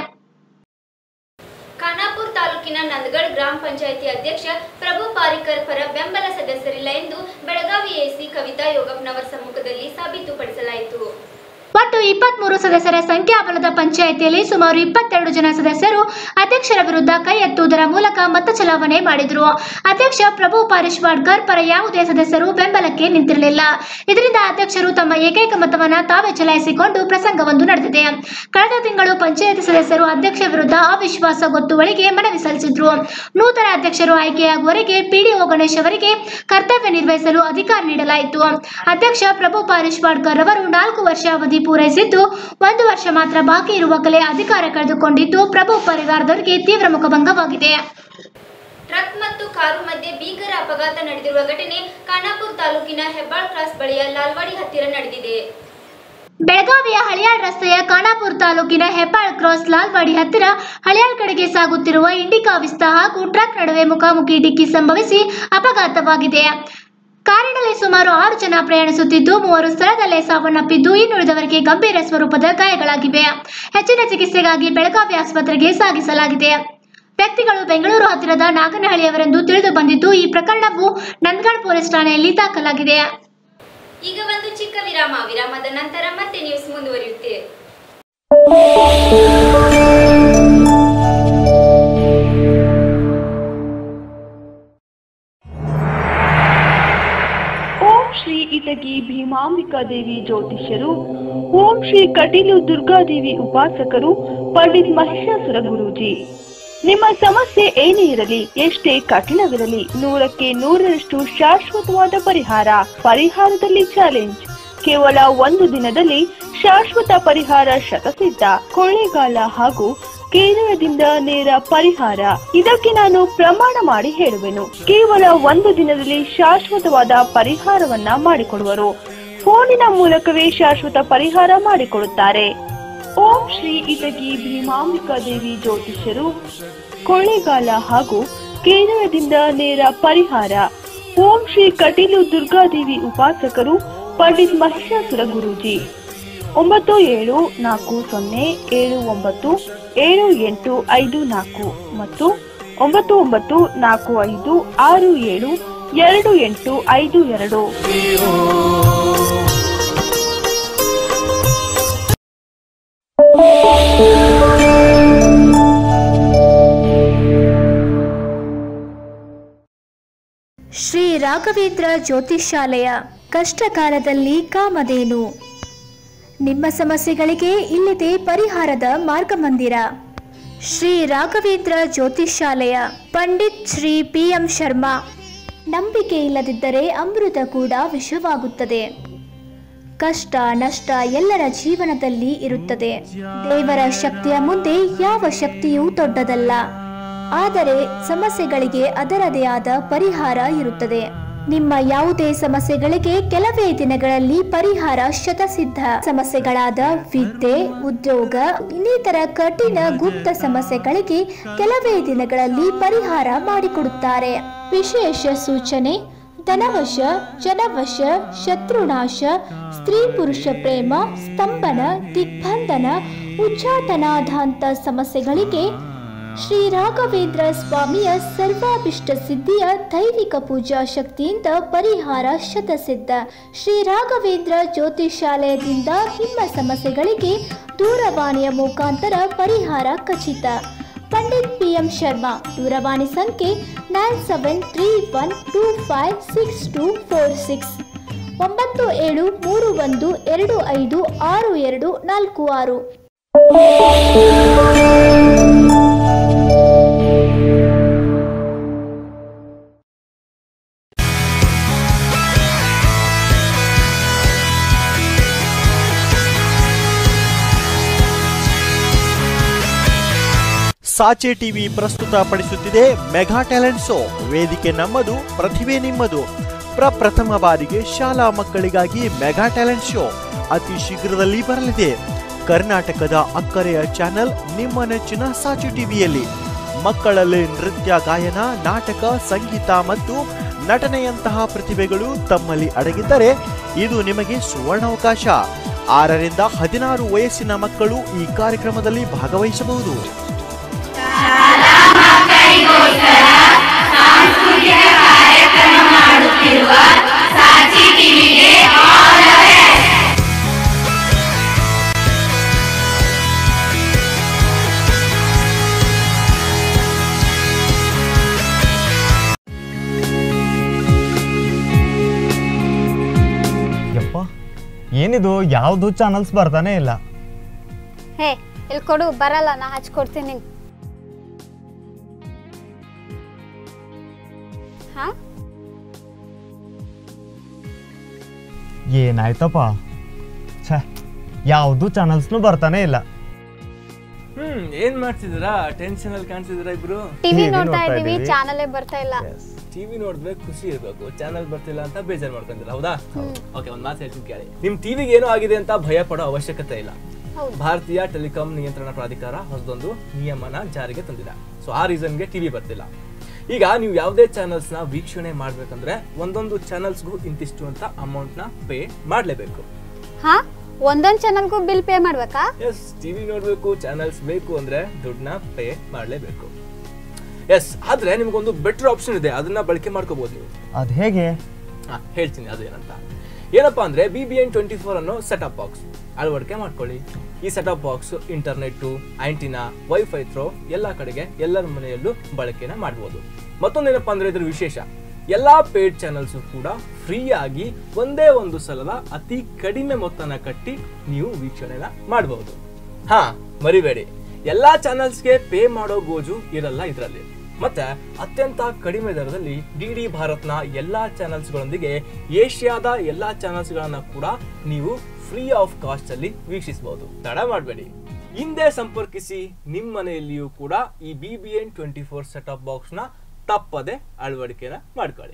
ಖಾನಾಪುರ ತಾಲೂಕಿನ ನಂದಗಡ್ ಗ್ರಾಮ ಪಂಚಾಯಿತಿ ಅಧ್ಯಕ್ಷ ಪ್ರಭು ಪಾರಿಕರ್ ಪರ ಬೆಂಬಲ ಸದಸ್ಯರಿಲ್ಲ ಎಂದು ಬೆಳಗಾವಿ ಎಸಿ ಕವಿತಾ ಯೋಗಪ್ಪನವರ ಸಮ್ಮುಖದಲ್ಲಿ ಸಾಬೀತುಪಡಿಸಲಾಯಿತು ಒಟ್ಟು ಇಪ್ಪತ್ಮೂರು ಸದಸ್ಯರ ಸಂಖ್ಯಾಬಲದ ಪಂಚಾಯಿತಿಯಲ್ಲಿ ಸುಮಾರು ಇಪ್ಪತ್ತೆರಡು ಜನ ಸದಸ್ಯರು ಅಧ್ಯಕ್ಷರ ವಿರುದ್ಧ ಕೈ ಎತ್ತುವುದರ ಮೂಲಕ ಮತ ಚಲಾವಣೆ ಮಾಡಿದರು ಅಧ್ಯಕ್ಷ ಪ್ರಭು ಪಾರಿಶ್ವಾಡ್ಕರ್ ಪರ ಯಾವುದೇ ಸದಸ್ಯರು ಬೆಂಬಲಕ್ಕೆ ನಿಂತಿರಲಿಲ್ಲ ಇದರಿಂದ ಅಧ್ಯಕ್ಷರು ತಮ್ಮ ಏಕೈಕ ಮತವನ್ನ ತಾವೇ ಚಲಾಯಿಸಿಕೊಂಡು ಪ್ರಸಂಗವೊಂದು ನಡೆದಿದೆ ಕಳೆದ ತಿಂಗಳು ಪಂಚಾಯತ್ ಸದಸ್ಯರು ಅಧ್ಯಕ್ಷ ವಿರುದ್ಧ ಅವಿಶ್ವಾಸ ಗೊತ್ತುವಳಿಗೆ ಮನವಿ ಸಲ್ಲಿಸಿದ್ರು ನೂತನ ಅಧ್ಯಕ್ಷರು ಆಯ್ಕೆಯಾಗುವವರೆಗೆ ಪಿಡಿಒ ಗಣೇಶ್ ಅವರಿಗೆ ಕರ್ತವ್ಯ ನಿರ್ವಹಿಸಲು ಅಧಿಕಾರ ನೀಡಲಾಯಿತು ಅಧ್ಯಕ್ಷ ಪ್ರಭು ಪಾರಿಶ್ವಾಡ್ಕರ್ ಅವರು ನಾಲ್ಕು ವರ್ಷ ಅವಧಿ ಪೂರೈಸಿದ್ದು ಒಂದು ವರ್ಷ ಮಾತ್ರ ಬಾಕಿ ಇರುವ ಕಲೆ ಅಧಿಕಾರ ಕಳೆದುಕೊಂಡಿದ್ದು ಪ್ರಭು ಪರಿವಾರದವರಿಗೆ ತೀವ್ರ ಮುಖಭಂಗವಾಗಿದೆ ಟ್ರಕ್ ಮತ್ತು ಕಾರು ಮಧ್ಯೆ ಭೀಕರ ಅಪಘಾತ ನಡೆದಿರುವ ಘಟನೆ ಖಾನಾಪುರ ತಾಲೂಕಿನ ಹೆಬ್ಬಾಳ್ ಕ್ರಾಸ್ ಬಳಿಯ ಲಾಲ್ವಾಡಿ ಹತ್ತಿರ ನಡೆದಿದೆ ಬೆಳಗಾವಿಯ ಹಳಿಯಾಳ್ ರಸ್ತೆಯ ಖಾನಾಪುರ ತಾಲೂಕಿನ ಹೆಬ್ಬಾಳ್ ಕ್ರಾಸ್ ಲಾಲ್ವಾಡಿ ಹತ್ತಿರ ಹಳಿಯಾಳ್ ಕಡೆಗೆ ಸಾಗುತ್ತಿರುವ ಇಂಡಿಕಾ ವಿಸ್ತಾ ಹಾಗೂ ಟ್ರಕ್ ನಡುವೆ ಮುಖಾಮುಖಿ ಡಿಕ್ಕಿ ಸಂಭವಿಸಿ ಅಪಘಾತವಾಗಿದೆ ಕಾರಿನಲ್ಲಿ ಸುಮಾರು ಆರು ಜನ ಪ್ರಯಾಣಿಸುತ್ತಿದ್ದು ಮೂವರು ಸ್ಥಳದಲ್ಲೇ ಸಾವನ್ನಪ್ಪಿದ್ದು ಇನ್ನುಳಿದವರಿಗೆ ಗಂಭೀರ ಸ್ವರೂಪದ ಗಾಯಗಳಾಗಿವೆ ಹೆಚ್ಚಿನ ಚಿಕಿತ್ಸೆಗಾಗಿ ಬೆಳಗಾವಿ ಆಸ್ಪತ್ರೆಗೆ ಸಾಗಿಸಲಾಗಿದೆ ವ್ಯಕ್ತಿಗಳು ಬೆಂಗಳೂರು ಹತ್ತಿರದ ನಾಗನಹಳ್ಳಿಯವರೆಂದು ತಿಳಿದು ಬಂದಿದ್ದು ಈ ಪ್ರಕರಣವು ನಂದಗಡ್ ಪೊಲೀಸ್ ಠಾಣೆಯಲ್ಲಿ ದಾಖಲಾಗಿದೆ ಈಗ ಒಂದು ಚಿಕ್ಕ ವಿರಾಮ ವಿರಾಮದ ನಂತರ ಮತ್ತೆ ನ್ಯೂಸ್ ಮುಂದುವರಿಯುತ್ತೆ ಓಂ ಶ್ರೀ ಇಟಗಿ ಭೀಮಾಂಬಿಕಾ ದೇವಿ ಜ್ಯೋತಿಷ್ಯರು ಓಂ ಶ್ರೀ ಕಟೀಲು ದುರ್ಗಾದೇವಿ ಉಪಾಸಕರು ಪಂಡಿತ್ ಮಹಿಷಾಸುರ ಗುರೂಜಿ ನಿಮ್ಮ ಸಮಸ್ಯೆ ಏನೇ ಇರಲಿ ಎಷ್ಟೇ ಕಠಿಣವಿರಲಿ ನೂರಕ್ಕೆ ನೂರರಷ್ಟು ಶಾಶ್ವತವಾದ ಪರಿಹಾರ ಪರಿಹಾರದಲ್ಲಿ ಚಾಲೆಂಜ್ ಕೇವಲ ಒಂದು ದಿನದಲ್ಲಿ ಶಾಶ್ವತ ಪರಿಹಾರ ಶತಸಿದ್ಧ ಕೊಳ್ಳೇಗಾಲ ಹಾಗೂ ಕೇರಳದಿಂದ ನೇರ ಪರಿಹಾರ ಇದಕ್ಕೆ ನಾನು ಪ್ರಮಾಣ ಮಾಡಿ ಹೇಳುವೆನು ಕೇವಲ ಒಂದು ದಿನದಲ್ಲಿ ಶಾಶ್ವತವಾದ ಪರಿಹಾರವನ್ನ ಮಾಡಿಕೊಡುವರು ಫೋನಿನ ಮೂಲಕವೇ ಶಾಶ್ವತ ಪರಿಹಾರ ಮಾಡಿಕೊಡುತ್ತಾರೆ ಓಂ ಶ್ರೀ ಇಟಗಿ ಭೀಮಾಂಬಿಕಾ ದೇವಿ ಜ್ಯೋತಿಷ್ಯರು ಕೊಳ್ಳೇಗಾಲ ಹಾಗೂ ಕೇರಳದಿಂದ ನೇರ ಪರಿಹಾರ ಓಂ ಶ್ರೀ ಕಟೀಲು ದುರ್ಗಾದೇವಿ ಉಪಾಸಕರು ಪಂಡಿತ್ ಮಹಿಷಾಸುರ ಗುರೂಜಿ ಒಂಬತ್ತು ಏಳು ನಾಲ್ಕು ಸೊನ್ನೆ ಏಳು ಒಂಬತ್ತು ಏಳು ಎಂಟು ಐದು ನಾಲ್ಕು ಮತ್ತು ಒಂಬತ್ತು ಒಂಬತ್ತು ನಾಲ್ಕು ಐದು ಆರು ಏಳು ಎರಡು ಎಂಟು ಐದು ಎರಡು ಶ್ರೀ ರಾಘವೇಂದ್ರ ಜ್ಯೋತಿಷಾಲಯ ಕಷ್ಟಕಾಲದಲ್ಲಿ ಕಾಮಧೇನು ನಿಮ್ಮ ಸಮಸ್ಯೆಗಳಿಗೆ ಇಲ್ಲಿದೆ ಪರಿಹಾರದ ಮಾರ್ಗಮಂದಿರ ಶ್ರೀ ರಾಘವೇಂದ್ರ ಜ್ಯೋತಿಷಾಲಯ ಪಂಡಿತ್ ಶ್ರೀ ಪಿ ಎಂ ಶರ್ಮಾ ನಂಬಿಕೆ ಇಲ್ಲದಿದ್ದರೆ ಅಮೃತ ಕೂಡ ವಿಷವಾಗುತ್ತದೆ ಕಷ್ಟ ನಷ್ಟ ಎಲ್ಲರ ಜೀವನದಲ್ಲಿ ಇರುತ್ತದೆ ದೇವರ ಶಕ್ತಿಯ ಮುಂದೆ ಯಾವ ಶಕ್ತಿಯೂ ದೊಡ್ಡದಲ್ಲ ಆದರೆ ಸಮಸ್ಯೆಗಳಿಗೆ ಅದರದೇ ಆದ ಪರಿಹಾರ ಇರುತ್ತದೆ ನಿಮ್ಮ ಯಾವುದೇ ಸಮಸ್ಯೆಗಳಿಗೆ ಕೆಲವೇ ದಿನಗಳಲ್ಲಿ ಪರಿಹಾರ ಶತಸಿದ್ಧ ಸಮಸ್ಯೆಗಳಾದ ವಿದ್ಯೆ ಉದ್ಯೋಗ ಇನ್ನಿತರ ಕಠಿಣ ಗುಪ್ತ ಸಮಸ್ಯೆಗಳಿಗೆ ಕೆಲವೇ ದಿನಗಳಲ್ಲಿ ಪರಿಹಾರ ಮಾಡಿಕೊಡುತ್ತಾರೆ ವಿಶೇಷ ಸೂಚನೆ ಧನವಶ ಜನವಶ ಶತ್ರುನಾಶ ಸ್ತ್ರೀ ಪುರುಷ ಪ್ರೇಮ ಸ್ತಂಭನ ದಿಗ್ಬಂಧನ ಉಚ್ಚಾಟನಾಧಾಂತ ಸಮಸ್ಯೆಗಳಿಗೆ ಶ್ರೀ ರಾಘವೇಂದ್ರ ಸ್ವಾಮಿಯ ಸರ್ವಾಭಿಷ್ಟ ಸಿದ್ಧಿಯ ದೈವಿಕ ಪೂಜಾ ಶಕ್ತಿಯಿಂದ ಪರಿಹಾರ ಶತಸಿದ್ಧ ಶ್ರೀ ರಾಘವೇಂದ್ರ ಜ್ಯೋತಿಷಾಲಯದಿಂದ ನಿಮ್ಮ ಸಮಸ್ಯೆಗಳಿಗೆ ದೂರವಾಣಿಯ ಮುಖಾಂತರ ಪರಿಹಾರ ಖಚಿತ ಪಂಡಿತ್ ಪಿ ಎಂ ಶರ್ಮಾ ದೂರವಾಣಿ ಸಂಖ್ಯೆ nine seven three one two five six two four six ಒಂಬತ್ತು ಏಳು ಮೂರು ಒಂದು ಎರಡು ಐದು ಆರು ಎರಡು ನಾಲ್ಕು ಆರು ಸಾಚೆ ಟಿವಿ ಪ್ರಸ್ತುತಪಡಿಸುತ್ತಿದೆ ಮೆಗಾ ಟ್ಯಾಲೆಂಟ್ ಶೋ ವೇದಿಕೆ ನಮ್ಮದು ಪ್ರತಿಭೆ ನಿಮ್ಮದು ಪ್ರಪ್ರಥಮ ಬಾರಿಗೆ ಶಾಲಾ ಮಕ್ಕಳಿಗಾಗಿ ಮೆಗಾ ಟ್ಯಾಲೆಂಟ್ ಶೋ ಅತಿ ಶೀಘ್ರದಲ್ಲಿ ಬರಲಿದೆ ಕರ್ನಾಟಕದ ಅಕ್ಕರೆಯ ಚಾನೆಲ್ ನಿಮ್ಮ ನೆಚ್ಚಿನ ಸಾಚೆ ಟಿವಿಯಲ್ಲಿ ಮಕ್ಕಳಲ್ಲಿ ನೃತ್ಯ ಗಾಯನ ನಾಟಕ ಸಂಗೀತ ಮತ್ತು ನಟನೆಯಂತಹ ಪ್ರತಿಭೆಗಳು ತಮ್ಮಲ್ಲಿ ಅಡಗಿದ್ದರೆ ಇದು ನಿಮಗೆ ಸುವರ್ಣಾವಕಾಶ ಆರರಿಂದ ಹದಿನಾರು ವಯಸ್ಸಿನ ಮಕ್ಕಳು ಈ ಕಾರ್ಯಕ್ರಮದಲ್ಲಿ ಭಾಗವಹಿಸಬಹುದು ಏನಿದು ಯಾವುದು ಚಾನಲ್ಸ್ ಬರ್ತಾನೆ ಇಲ್ಲ ಹೇ ಇಲ್ಲಿ ಕೊಡು ಬರಲ್ಲ ನಾ ಹಚ್ಕೊಡ್ತೀನಿ ಹಾ ಏನಾಯ್ತಪ್ಪ ಛೇ ಯಾವುದು ಚಾನಲ್ಸ್ನು ಬರ್ತಾನೆ ಇಲ್ಲ ಹ್ಮ್ ಏನ್ ಮಾಡ್ತಿದ್ದೀರಾ ಟೆನ್ಷನ್ ಅಲ್ಲಿ ಕಾಣಿಸಿದಿರಾ ಇಬ್ರು ಟಿವಿ ನೋಡ್ತಾ ಇದೀವಿ ಚಾನಲೇ ಬರ್ತಾ ಇಲ್ಲ ಟಿವಿ ನೋಡ್ಬೇಕು ಖುಷಿ ಇರ್ಬೇಕು ಚಾನಲ್ ಬರ್ತಿಲ್ಲ ಅಂತ ಬೇಜಾರ್ ಮಾಡ್ಕೊಂತೀರ ಹೌದಾ ಓಕೆ ಒಂದ್ ಮಾತು ಹೇಳ್ತೀನಿ ಕೇಳಿ ನಿಮ್ ಟಿವಿಗೆ ಏನೋ ಆಗಿದೆ ಅಂತ ಭಯ ಪಡೋ ಅವಶ್ಯಕತೆ ಇಲ್ಲ ಹೌದು. ಭಾರತೀಯ ಟೆಲಿಕಾಂ ನಿಯಂತ್ರಣ ಪ್ರಾಧಿಕಾರ ಹೊಸದೊಂದು ನಿಯಮನ ಜಾರಿಗೆ ತಂದಿದೆ ಸೊ ಆ ರೀಸನ್ಗೆ ಟಿವಿ ಬರ್ತಿಲ್ಲ ಈಗ ನೀವು ಯಾವುದೇ ಚಾನಲ್ಸ್ ನ ವೀಕ್ಷಣೆ ಮಾಡ್ಬೇಕಂದ್ರೆ ಒಂದೊಂದು ಚಾನಲ್ಸ್ಗೂ ಇಂತಿಷ್ಟು ಅಂತ ಅಮೌಂಟ್ ನ ಪೇ ಮಾಡ್ಲೇಬೇಕು ಹಾ ಒಂದೊಂದ್ ಚಾನಲ್ಗೂ ಬಿಲ್ ಪೇ ಮಾಡ್ಬೇಕಾ ಎಸ್ ಟಿವಿ ನೋಡ್ಬೇಕು ಚಾನಲ್ಸ್ ಬೇಕು ಅಂದ್ರೆ ದುಡ್ಡನ್ನ ಪೇ ಮಾಡ್ಲೇಬೇಕು ಎಸ್ ಆದ್ರೆ ನಿಮ್ಗೊಂದು ಬೆಟರ್ ಆಪ್ಷನ್ ಇದೆ ಅದನ್ನ ಬಳಕೆ ಮಾಡ್ಕೋಬಹುದು ನೀವು ಅದು ಹೇಗೆ ಹಾ, ಹೇಳ್ತೀನಿ ಅದು ಏನಂತ ಏನಪ್ಪಾ ಅಂದ್ರೆ B B N twenty four ಅನ್ನೋ ಸೆಟಪ್ ಬಾಕ್ಸ್ ಅಳವಡಿಕೆ ಮಾಡ್ಕೊಳ್ಳಿ ಈ setup box internet antenna wifi through ಎಲ್ಲ ಕಡೆಗೆ ಎಲ್ಲರ ಮನೆಯಲ್ಲೂ ಬಳಕೆನ ಮಾಡ್ಬೋದು ಮತ್ತೊಂದೇನಪ್ಪಾ ಅಂದ್ರೆ ಇದ್ರ ವಿಶೇಷ ಎಲ್ಲಾ ಪೇಡ್ ಚಾನಲ್ಸ್ ಕೂಡ ಫ್ರೀ ಆಗಿ ಒಂದೇ ಒಂದು ಸಲದ ಅತಿ ಕಡಿಮೆ ಮೊತ್ತನ ಕಟ್ಟಿ ನೀವು ವೀಕ್ಷಣೆನ ಮಾಡಬಹುದು ಹಾ ಮರಿಬೇಡಿ ಎಲ್ಲಾ ಚಾನಲ್ಸ್ಗೆ ಪೇ ಮಾಡೋ ಗೋಜು ಇರಲ್ಲ ಇದರಲ್ಲಿ ಮತ್ತೆ ಅತ್ಯಂತ ಕಡಿಮೆ ದರದಲ್ಲಿ ಡಿ ಡಿ ಭಾರತ್ನ ಎಲ್ಲಾ ಚಾನಲ್ಸ್ಗಳೊಂದಿಗೆ ಏಷ್ಯಾದ ಎಲ್ಲಾ ಚಾನಲ್ಸ್ಗಳನ್ನ ಕೂಡ ನೀವು ಫ್ರೀ ಆಫ್ ಕಾಸ್ಟ್ ಅಲ್ಲಿ ವೀಕ್ಷಿಸಬಹುದು ತಡ ಮಾಡಬೇಡಿ ಹಿಂದೆ ಸಂಪರ್ಕಿಸಿ ನಿಮ್ಮ ಮನೆಯಲ್ಲಿಯೂ ಕೂಡ ಈ B B N twenty four setup box ನ ತಪ್ಪದೆ ಅಳವಡಿಕೆನ ಮಾಡ್ಕೊಳ್ಳಿ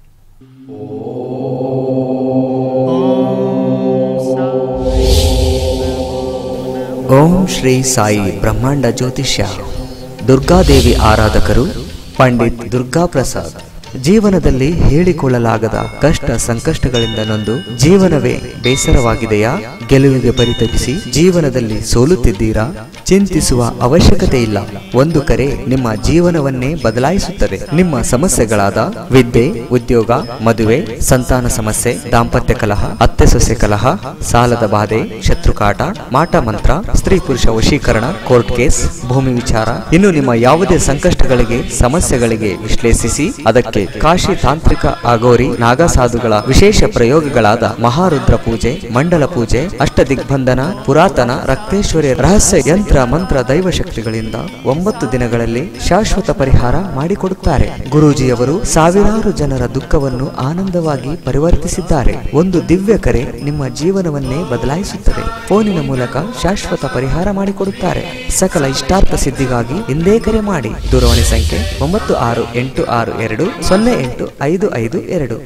ಓಂ ಶ್ರೀ ಸಾಯಿ ಬ್ರಹ್ಮಾಂಡ ಜ್ಯೋತಿಷ್ಯ ದುರ್ಗಾದೇವಿ ಆರಾಧಕರು ಪಂಡಿತ್ ದುರ್ಗಾ ಪ್ರಸಾದ್ ಜೀವನದಲ್ಲಿ ಹೇಳಿಕೊಳ್ಳಲಾಗದ ಕಷ್ಟ ಸಂಕಷ್ಟಗಳಿಂದ ನೊಂದು ಜೀವನವೇ ಬೇಸರವಾಗಿದೆಯಾ ಗೆಲುವಿಗೆ ಪರಿತಪಿಸಿ ಜೀವನದಲ್ಲಿ ಸೋಲುತ್ತಿದ್ದೀರಾ ಚಿಂತಿಸುವ ಅವಶ್ಯಕತೆ ಇಲ್ಲ ಒಂದು ಕರೆ ನಿಮ್ಮ ಜೀವನವನ್ನೇ ಬದಲಾಯಿಸುತ್ತದೆ ನಿಮ್ಮ ಸಮಸ್ಯೆಗಳಾದ ವಿದ್ಯೆ ಉದ್ಯೋಗ ಮದುವೆ ಸಂತಾನ ಸಮಸ್ಯೆ ದಾಂಪತ್ಯ ಕಲಹ ಅತ್ತೆ ಸೊಸೆ ಕಲಹ ಸಾಲದ ಬಾಧೆ ಶತ್ರುಕಾಟ ಮಾಟ ಮಂತ್ರ ಸ್ತ್ರೀ ಪುರುಷ ವಶೀಕರಣ ಕೋರ್ಟ್ ಕೇಸ್ ಭೂಮಿ ವಿಚಾರ ಇನ್ನು ನಿಮ್ಮ ಯಾವುದೇ ಸಂಕಷ್ಟಗಳಿಗೆ ಸಮಸ್ಯೆಗಳಿಗೆ ವಿಶ್ಲೇಷಿಸಿ ಅದಕ್ಕೆ ಕಾಶಿ ತಾಂತ್ರಿಕ ಅಗೋರಿ ನಾಗಸಾಧುಗಳ ವಿಶೇಷ ಪ್ರಯೋಗಗಳಾದ ಮಹಾರುದ್ರ ಪೂಜೆ ಮಂಡಲ ಪೂಜೆ ಅಷ್ಟದಿಗ್ಬಂಧನ ಪುರಾತನ ರಕ್ತೇಶ್ವರಿ ರಹಸ್ಯ ಯಂತ್ರ ಮಂತ್ರ ದೈವ ಶಕ್ತಿಗಳಿಂದ ಒಂಬತ್ತು ದಿನಗಳಲ್ಲಿ ಶಾಶ್ವತ ಪರಿಹಾರ ಮಾಡಿಕೊಡುತ್ತಾರೆ ಗುರೂಜಿಯವರು ಸಾವಿರಾರು ಜನರ ದುಃಖವನ್ನು ಆನಂದವಾಗಿ ಪರಿವರ್ತಿಸಿದ್ದಾರೆ ಒಂದು ದಿವ್ಯ ಕರೆ ನಿಮ್ಮ ಜೀವನವನ್ನೇ ಬದಲಾಯಿಸುತ್ತದೆ ಫೋನಿನ ಮೂಲಕ ಶಾಶ್ವತ ಪರಿಹಾರ ಮಾಡಿಕೊಡುತ್ತಾರೆ ಸಕಲ ಇಷ್ಟಾರ್ಥ ಸಿದ್ಧಿಗಾಗಿ ಹಿಂದೆ ಕರೆ ಮಾಡಿ ದೂರವಾಣಿ ಸಂಖ್ಯೆ ಒಂಬತ್ತು ಆರು ಎಂಟು ಆರು ಎರಡು ಸೊನ್ನೆ ಎಂಟು ಐದು ಐದು ಎರಡು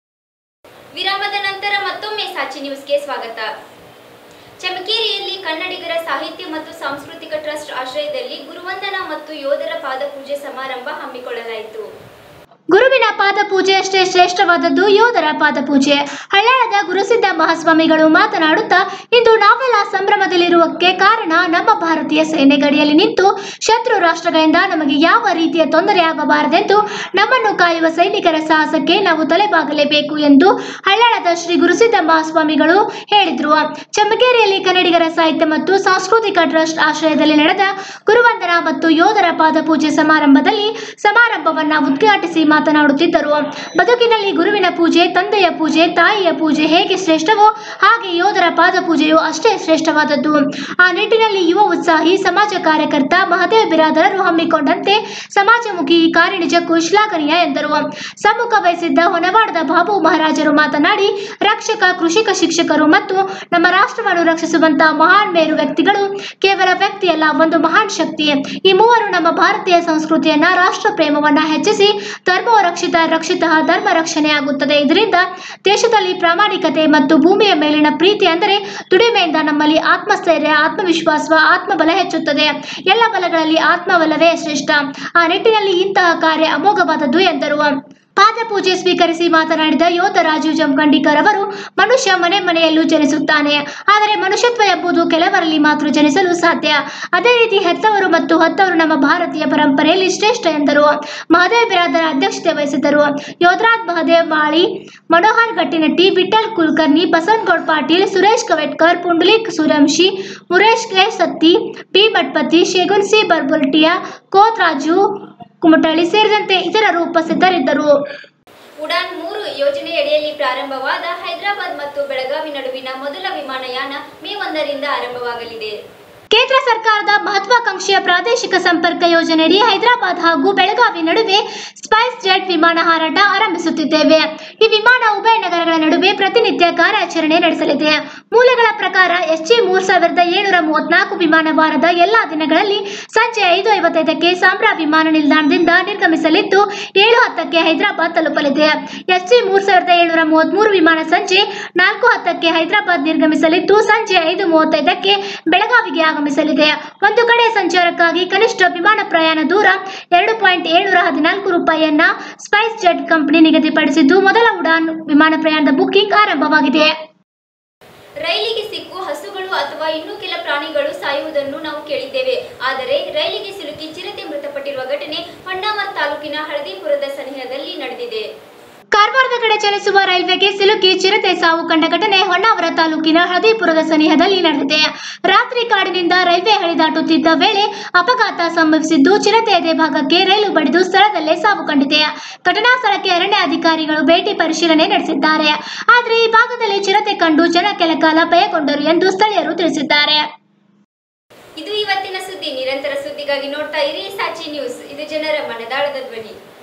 ವಿರಾಮದ ನಂತರ ಮತ್ತೊಮ್ಮೆ ಸಾಚಿ ನ್ಯೂಸ್ಗೆ ಸ್ವಾಗತ ಚಮಕೇರಿಯಲ್ಲಿ ಕನ್ನಡಿಗರ ಸಾಹಿತ್ಯ ಮತ್ತು ಸಾಂಸ್ಕೃತಿಕ ಟ್ರಸ್ಟ್ ಆಶ್ರಯದಲ್ಲಿ ಗುರುವಂದನಾ ಮತ್ತು ಯೋಧರ ಪಾದಪೂಜೆ ಸಮಾರಂಭ ಹಮ್ಮಿಕೊಳ್ಳಲಾಯಿತು ಗುರುವಿನ ಪಾದಪೂಜೆ ಅಷ್ಟೇ ಶ್ರೇಷ್ಠವಾದದ್ದು ಯೋಧರ ಪಾದಪೂಜೆ ಹಳ್ಯಾಳದ ಗುರುಸಿದ್ಧ ಮಹಾಸ್ವಾಮಿಗಳು ಮಾತನಾಡುತ್ತಾ ಇಂದು ನಾವೆಲ್ಲ ಸಂಭ್ರಮದಲ್ಲಿರುವಕ್ಕೆ ಕಾರಣ ನಮ್ಮ ಭಾರತೀಯ ಸೇನೆ ಗಡಿಯಲ್ಲಿ ನಿಂತು ಶತ್ರು ರಾಷ್ಟ್ರಗಳಿಂದ ನಮಗೆ ಯಾವ ರೀತಿಯ ತೊಂದರೆಯಾಗಬಾರದೆಂದು ನಮ್ಮನ್ನು ಕಾಯುವ ಸೈನಿಕರ ಸಾಹಸಕ್ಕೆ ನಾವು ತಲೆಬಾಗಲೇಬೇಕು ಎಂದು ಹಳ್ಯಾಳದ ಶ್ರೀ ಗುರುಸಿದ್ಧ ಮಹಾಸ್ವಾಮಿಗಳು ಹೇಳಿದರು ಚಮಕೇರಿಯಲ್ಲಿ ಕನ್ನಡಿಗರ ಸಾಹಿತ್ಯ ಮತ್ತು ಸಾಂಸ್ಕೃತಿಕ ಟ್ರಸ್ಟ್ ಆಶ್ರಯದಲ್ಲಿ ನಡೆದ ಗುರುವಂದನಾ ಮತ್ತು ಯೋಧರ ಪಾದಪೂಜೆ ಸಮಾರಂಭದಲ್ಲಿ ಸಮಾರಂಭವನ್ನ ಉದ್ಘಾಟಿಸಿ ಮಾತನಾಡುತ್ತಿದ್ದರು ಬದುಕಿನಲ್ಲಿ ಗುರುವಿನ ಪೂಜೆ ತಂದೆಯ ಪೂಜೆ ತಾಯಿಯ ಪೂಜೆ ಹೇಗೆ ಶ್ರೇಷ್ಠವೋ ಹಾಗೆ ಯೋಧರ ಪಾದ ಪೂಜೆಯು ಅಷ್ಟೇ ಶ್ರೇಷ್ಠವಾದದ್ದು ಆ ನಿಟ್ಟಿನಲ್ಲಿ ಯುವ ಉತ್ಸಾಹಿ ಸಮಾಜ ಕಾರ್ಯಕರ್ತ ಮಹದೇವ ಬಿರಾದರರು ಹಮ್ಮಿಕೊಂಡಂತೆ ಸಮಾಜಮುಖಿ ಈ ಕಾರ್ಯ ನಿಜಕ್ಕೂ ಶ್ಲಾಘನೀಯ ಎಂದರು ಸಮ್ಮುಖ ವಹಿಸಿದ್ದ ಹೊನವಾಡದ ಬಾಬು ಮಹಾರಾಜರು ಮಾತನಾಡಿ ರಕ್ಷಕ ಕೃಷಿಕ ಶಿಕ್ಷಕರು ಮತ್ತು ನಮ್ಮ ರಾಷ್ಟ್ರವನ್ನು ರಕ್ಷಿಸುವಂತಹ ಮಹಾನ್ ಮೇರು ವ್ಯಕ್ತಿಗಳು ಕೇವಲ ವ್ಯಕ್ತಿಯಲ್ಲ ಒಂದು ಮಹಾನ್ ಶಕ್ತಿ ಈ ಮೂವರು ನಮ್ಮ ಭಾರತೀಯ ಸಂಸ್ಕೃತಿಯನ್ನ ರಾಷ್ಟ್ರ ಪ್ರೇಮವನ್ನ ಹೆಚ್ಚಿಸಿ ಧರ್ಮೋ ರಕ್ಷಿತ ರಕ್ಷಿತ ಧರ್ಮ ರಕ್ಷಣೆ ಆಗುತ್ತದೆ ಇದರಿಂದ ದೇಶದಲ್ಲಿ ಪ್ರಾಮಾಣಿಕತೆ ಮತ್ತು ಭೂಮಿಯ ಮೇಲಿನ ಪ್ರೀತಿ ಅಂದರೆ ದುಡಿಮೆಯಿಂದ ನಮ್ಮಲ್ಲಿ ಆತ್ಮಸ್ಥೈರ್ಯ ಆತ್ಮವಿಶ್ವಾಸ ಆತ್ಮಬಲ ಹೆಚ್ಚುತ್ತದೆ ಎಲ್ಲ ಬಲಗಳಲ್ಲಿ ಆತ್ಮಬಲವೇ ಶ್ರೇಷ್ಠ ಆ ನಿಟ್ಟಿನಲ್ಲಿ ಇಂತಹ ಕಾರ್ಯ ಅಮೋಘವಾದದ್ದು ಎಂದರು ಪಾದಪೂಜೆ ಸ್ವೀಕರಿಸಿ ಮಾತನಾಡಿದ ಯೋಧ ರಾಜೀವ್ ಜಮಖಂಡಿಕರ್ ಅವರು ಮನುಷ್ಯ ಮನೆ ಮನೆಯಲ್ಲೂ ಜನಿಸುತ್ತಾನೆ ಆದರೆ ಮನುಷ್ಯತ್ವ ಎಂಬುದು ಕೆಲವರಲ್ಲಿ ಮಾತ್ರ ಜನಿಸಲು ಸಾಧ್ಯ ಅದೇ ರೀತಿ ಹೆತ್ತವರು ಮತ್ತು ಹೊತ್ತವರು ನಮ್ಮ ಭಾರತೀಯ ಪರಂಪರೆಯಲ್ಲಿ ಶ್ರೇಷ್ಠ ಎಂದರು ಮಹದೇವ್ ಬಿರಾದರ ಅಧ್ಯಕ್ಷತೆ ವಹಿಸಿದ್ದರು Yodharaj Mahadev Mali Manohar Gattinatti Vithal Kulkarni Basavanagouda Patil Suresh Kavetkar Pundalik Suramshi Muresh K Satti P Mathapati Shegun C ಬರ್ಬುಲ್ಟಿಯಾ ಕೋತ್ ರಾಜು ಕುಮಟಳ್ಳಿ ಸೇರಿದಂತೆ ಇತರರು ಉಪಸ್ಥಿತರಿದ್ದರು ಉಡಾನ್ ಮೂರು ಯೋಜನೆಯಡಿಯಲ್ಲಿ ಪ್ರಾರಂಭವಾದ ಹೈದರಾಬಾದ್ ಮತ್ತು ಬೆಳಗಾವಿ ನಡುವಿನ ಮೊದಲ ವಿಮಾನಯಾನ ಮೇ ಒಂದರಿಂದ ಆರಂಭವಾಗಲಿದೆ ಕೇಂದ್ರ ಸರ್ಕಾರದ ಮಹತ್ವಾಕಾಂಕ್ಷೆಯ ಪ್ರಾದೇಶಿಕ ಸಂಪರ್ಕ ಯೋಜನೆಯಡಿ ಹೈದರಾಬಾದ್ ಹಾಗೂ ಬೆಳಗಾವಿ ನಡುವೆ ಸ್ಪೈಸ್ ಜೆಟ್ ವಿಮಾನ ಹಾರಾಟ ಆರಂಭಿಸುತ್ತಿದ್ದೇವೆ ಈ ವಿಮಾನ ಉಭಯ ನಗರಗಳ ನಡುವೆ ಪ್ರತಿನಿತ್ಯ ಕಾರ್ಯಾಚರಣೆ ನಡೆಸಲಿದೆ ಮೂಲಗಳ ಪ್ರಕಾರ ಎಸ್ಜಿ ಮೂರ್ ಸಾವಿರದ ಏಳುನೂರ ಮೂವತ್ನಾಲ್ಕು ವಿಮಾನ ವಾರದ ಎಲ್ಲಾ ದಿನಗಳಲ್ಲಿ ಸಂಜೆ ಐದು ಐವತ್ತೈದಕ್ಕೆ ಸಾಂಬ್ರಾ ವಿಮಾನ ನಿಲ್ದಾಣದಿಂದ ನಿರ್ಗಮಿಸಲಿದ್ದು ಏಳು ಹತ್ತಕ್ಕೆ ಹೈದರಾಬಾದ್ ತಲುಪಲಿದೆ ಎಸ್ಜಿ ಮೂರ್ ಸಾವಿರದ ಏಳುನೂರ ಮೂವತ್ಮೂರು ವಿಮಾನ ಸಂಜೆ ನಾಲ್ಕು ಹತ್ತಕ್ಕೆ ಹೈದರಾಬಾದ್ ನಿರ್ಗಮಿಸಲಿದ್ದು ಸಂಜೆ ಐದು ಮೂವತ್ತೈದಕ್ಕೆ ಬೆಳಗಾವಿಗೆ ಆಗಮಿಸಲಿದೆ ಒಂದು ಕಡೆ ಸಂಚಾರಕ್ಕಾಗಿ ಕನಿಷ್ಠ ವಿಮಾನ ಪ್ರಯಾಣ ದೂರ ಎರಡು ಪಾಯಿಂಟ್ ಏಳುನೂರ ಹದಿನಾಲ್ಕು ರೂಪಾಯಿಯನ್ನ ಸ್ಪೈಸ್ ಜೆಟ್ ಕಂಪನಿ ನಿಗದಿಪಡಿಸಿದ್ದು ಮೊದಲ ಉಡಾನ್ ವಿಮಾನ ಪ್ರಯಾಣದ ಬುಕಿಂಗ್ ಆರಂಭವಾಗಿದೆ ರೈಲಿಗೆ ಸಿಕ್ಕು ಹಸುಗಳು ಅಥವಾ ಇನ್ನೂ ಕೆಲ ಪ್ರಾಣಿಗಳು ಸಾಯುವುದನ್ನು ನಾವು ಕೇಳಿದ್ದೇವೆ ಆದರೆ ರೈಲಿಗೆ ಸಿಲುಕಿ ಚಿರತೆ ಮೃತಪಟ್ಟಿರುವ ಘಟನೆ ಹೊನ್ನಾವರ ತಾಲೂಕಿನ ಹಳದಿಪುರದ ಸನಿಹದಲ್ಲಿ ನಡೆದಿದೆ ಕಾರವಾರದ ಕಡೆ ಚಲಿಸುವ ರೈಲ್ವೆಗೆ ಸಿಲುಕಿ ಚಿರತೆ ಸಾವು ಕಂಡ ಘಟನೆ ಹೊನ್ನಾವರ ತಾಲೂಕಿನ ಹಳದಿಪುರದ ಸನಿಹದಲ್ಲಿ ನಡೆದಿದೆ ರಾತ್ರಿ ಕಾಡಿನಿಂದ ರೈಲ್ವೆ ಹಳಿ ದಾಟುತ್ತಿದ್ದ ವೇಳೆ ಅಪಘಾತ ಸಂಭವಿಸಿದ್ದು ಚಿರತೆ ಎದೆ ಭಾಗಕ್ಕೆ ರೈಲು ಬಡಿದು ಸ್ಥಳದಲ್ಲೇ ಸಾವು ಕಂಡಿದೆ ಘಟನಾ ಸ್ಥಳಕ್ಕೆ ಅರಣ್ಯ ಅಧಿಕಾರಿಗಳು ಭೇಟಿ ಪರಿಶೀಲನೆ ನಡೆಸಿದ್ದಾರೆ ಆದರೆ ಈ ಭಾಗದಲ್ಲಿ ಚಿರತೆ ಕಂಡು ಜನ ಕೆಲ ಕಾಲ ಭಯಗೊಂಡರು ಎಂದು ಸ್ಥಳೀಯರು ತಿಳಿಸಿದ್ದಾರೆ ಇದು ಇವತ್ತಿನ ಸುದ್ದಿ ನಿರಂತರ ಸುದ್ದಿಗಾಗಿ ನೋಡ್ತಾ ಇರಿ ಸಾಚಿ ನ್ಯೂಸ್ ಇದು ಜನರ ಮನದಾಳದ ಧ್ವನಿ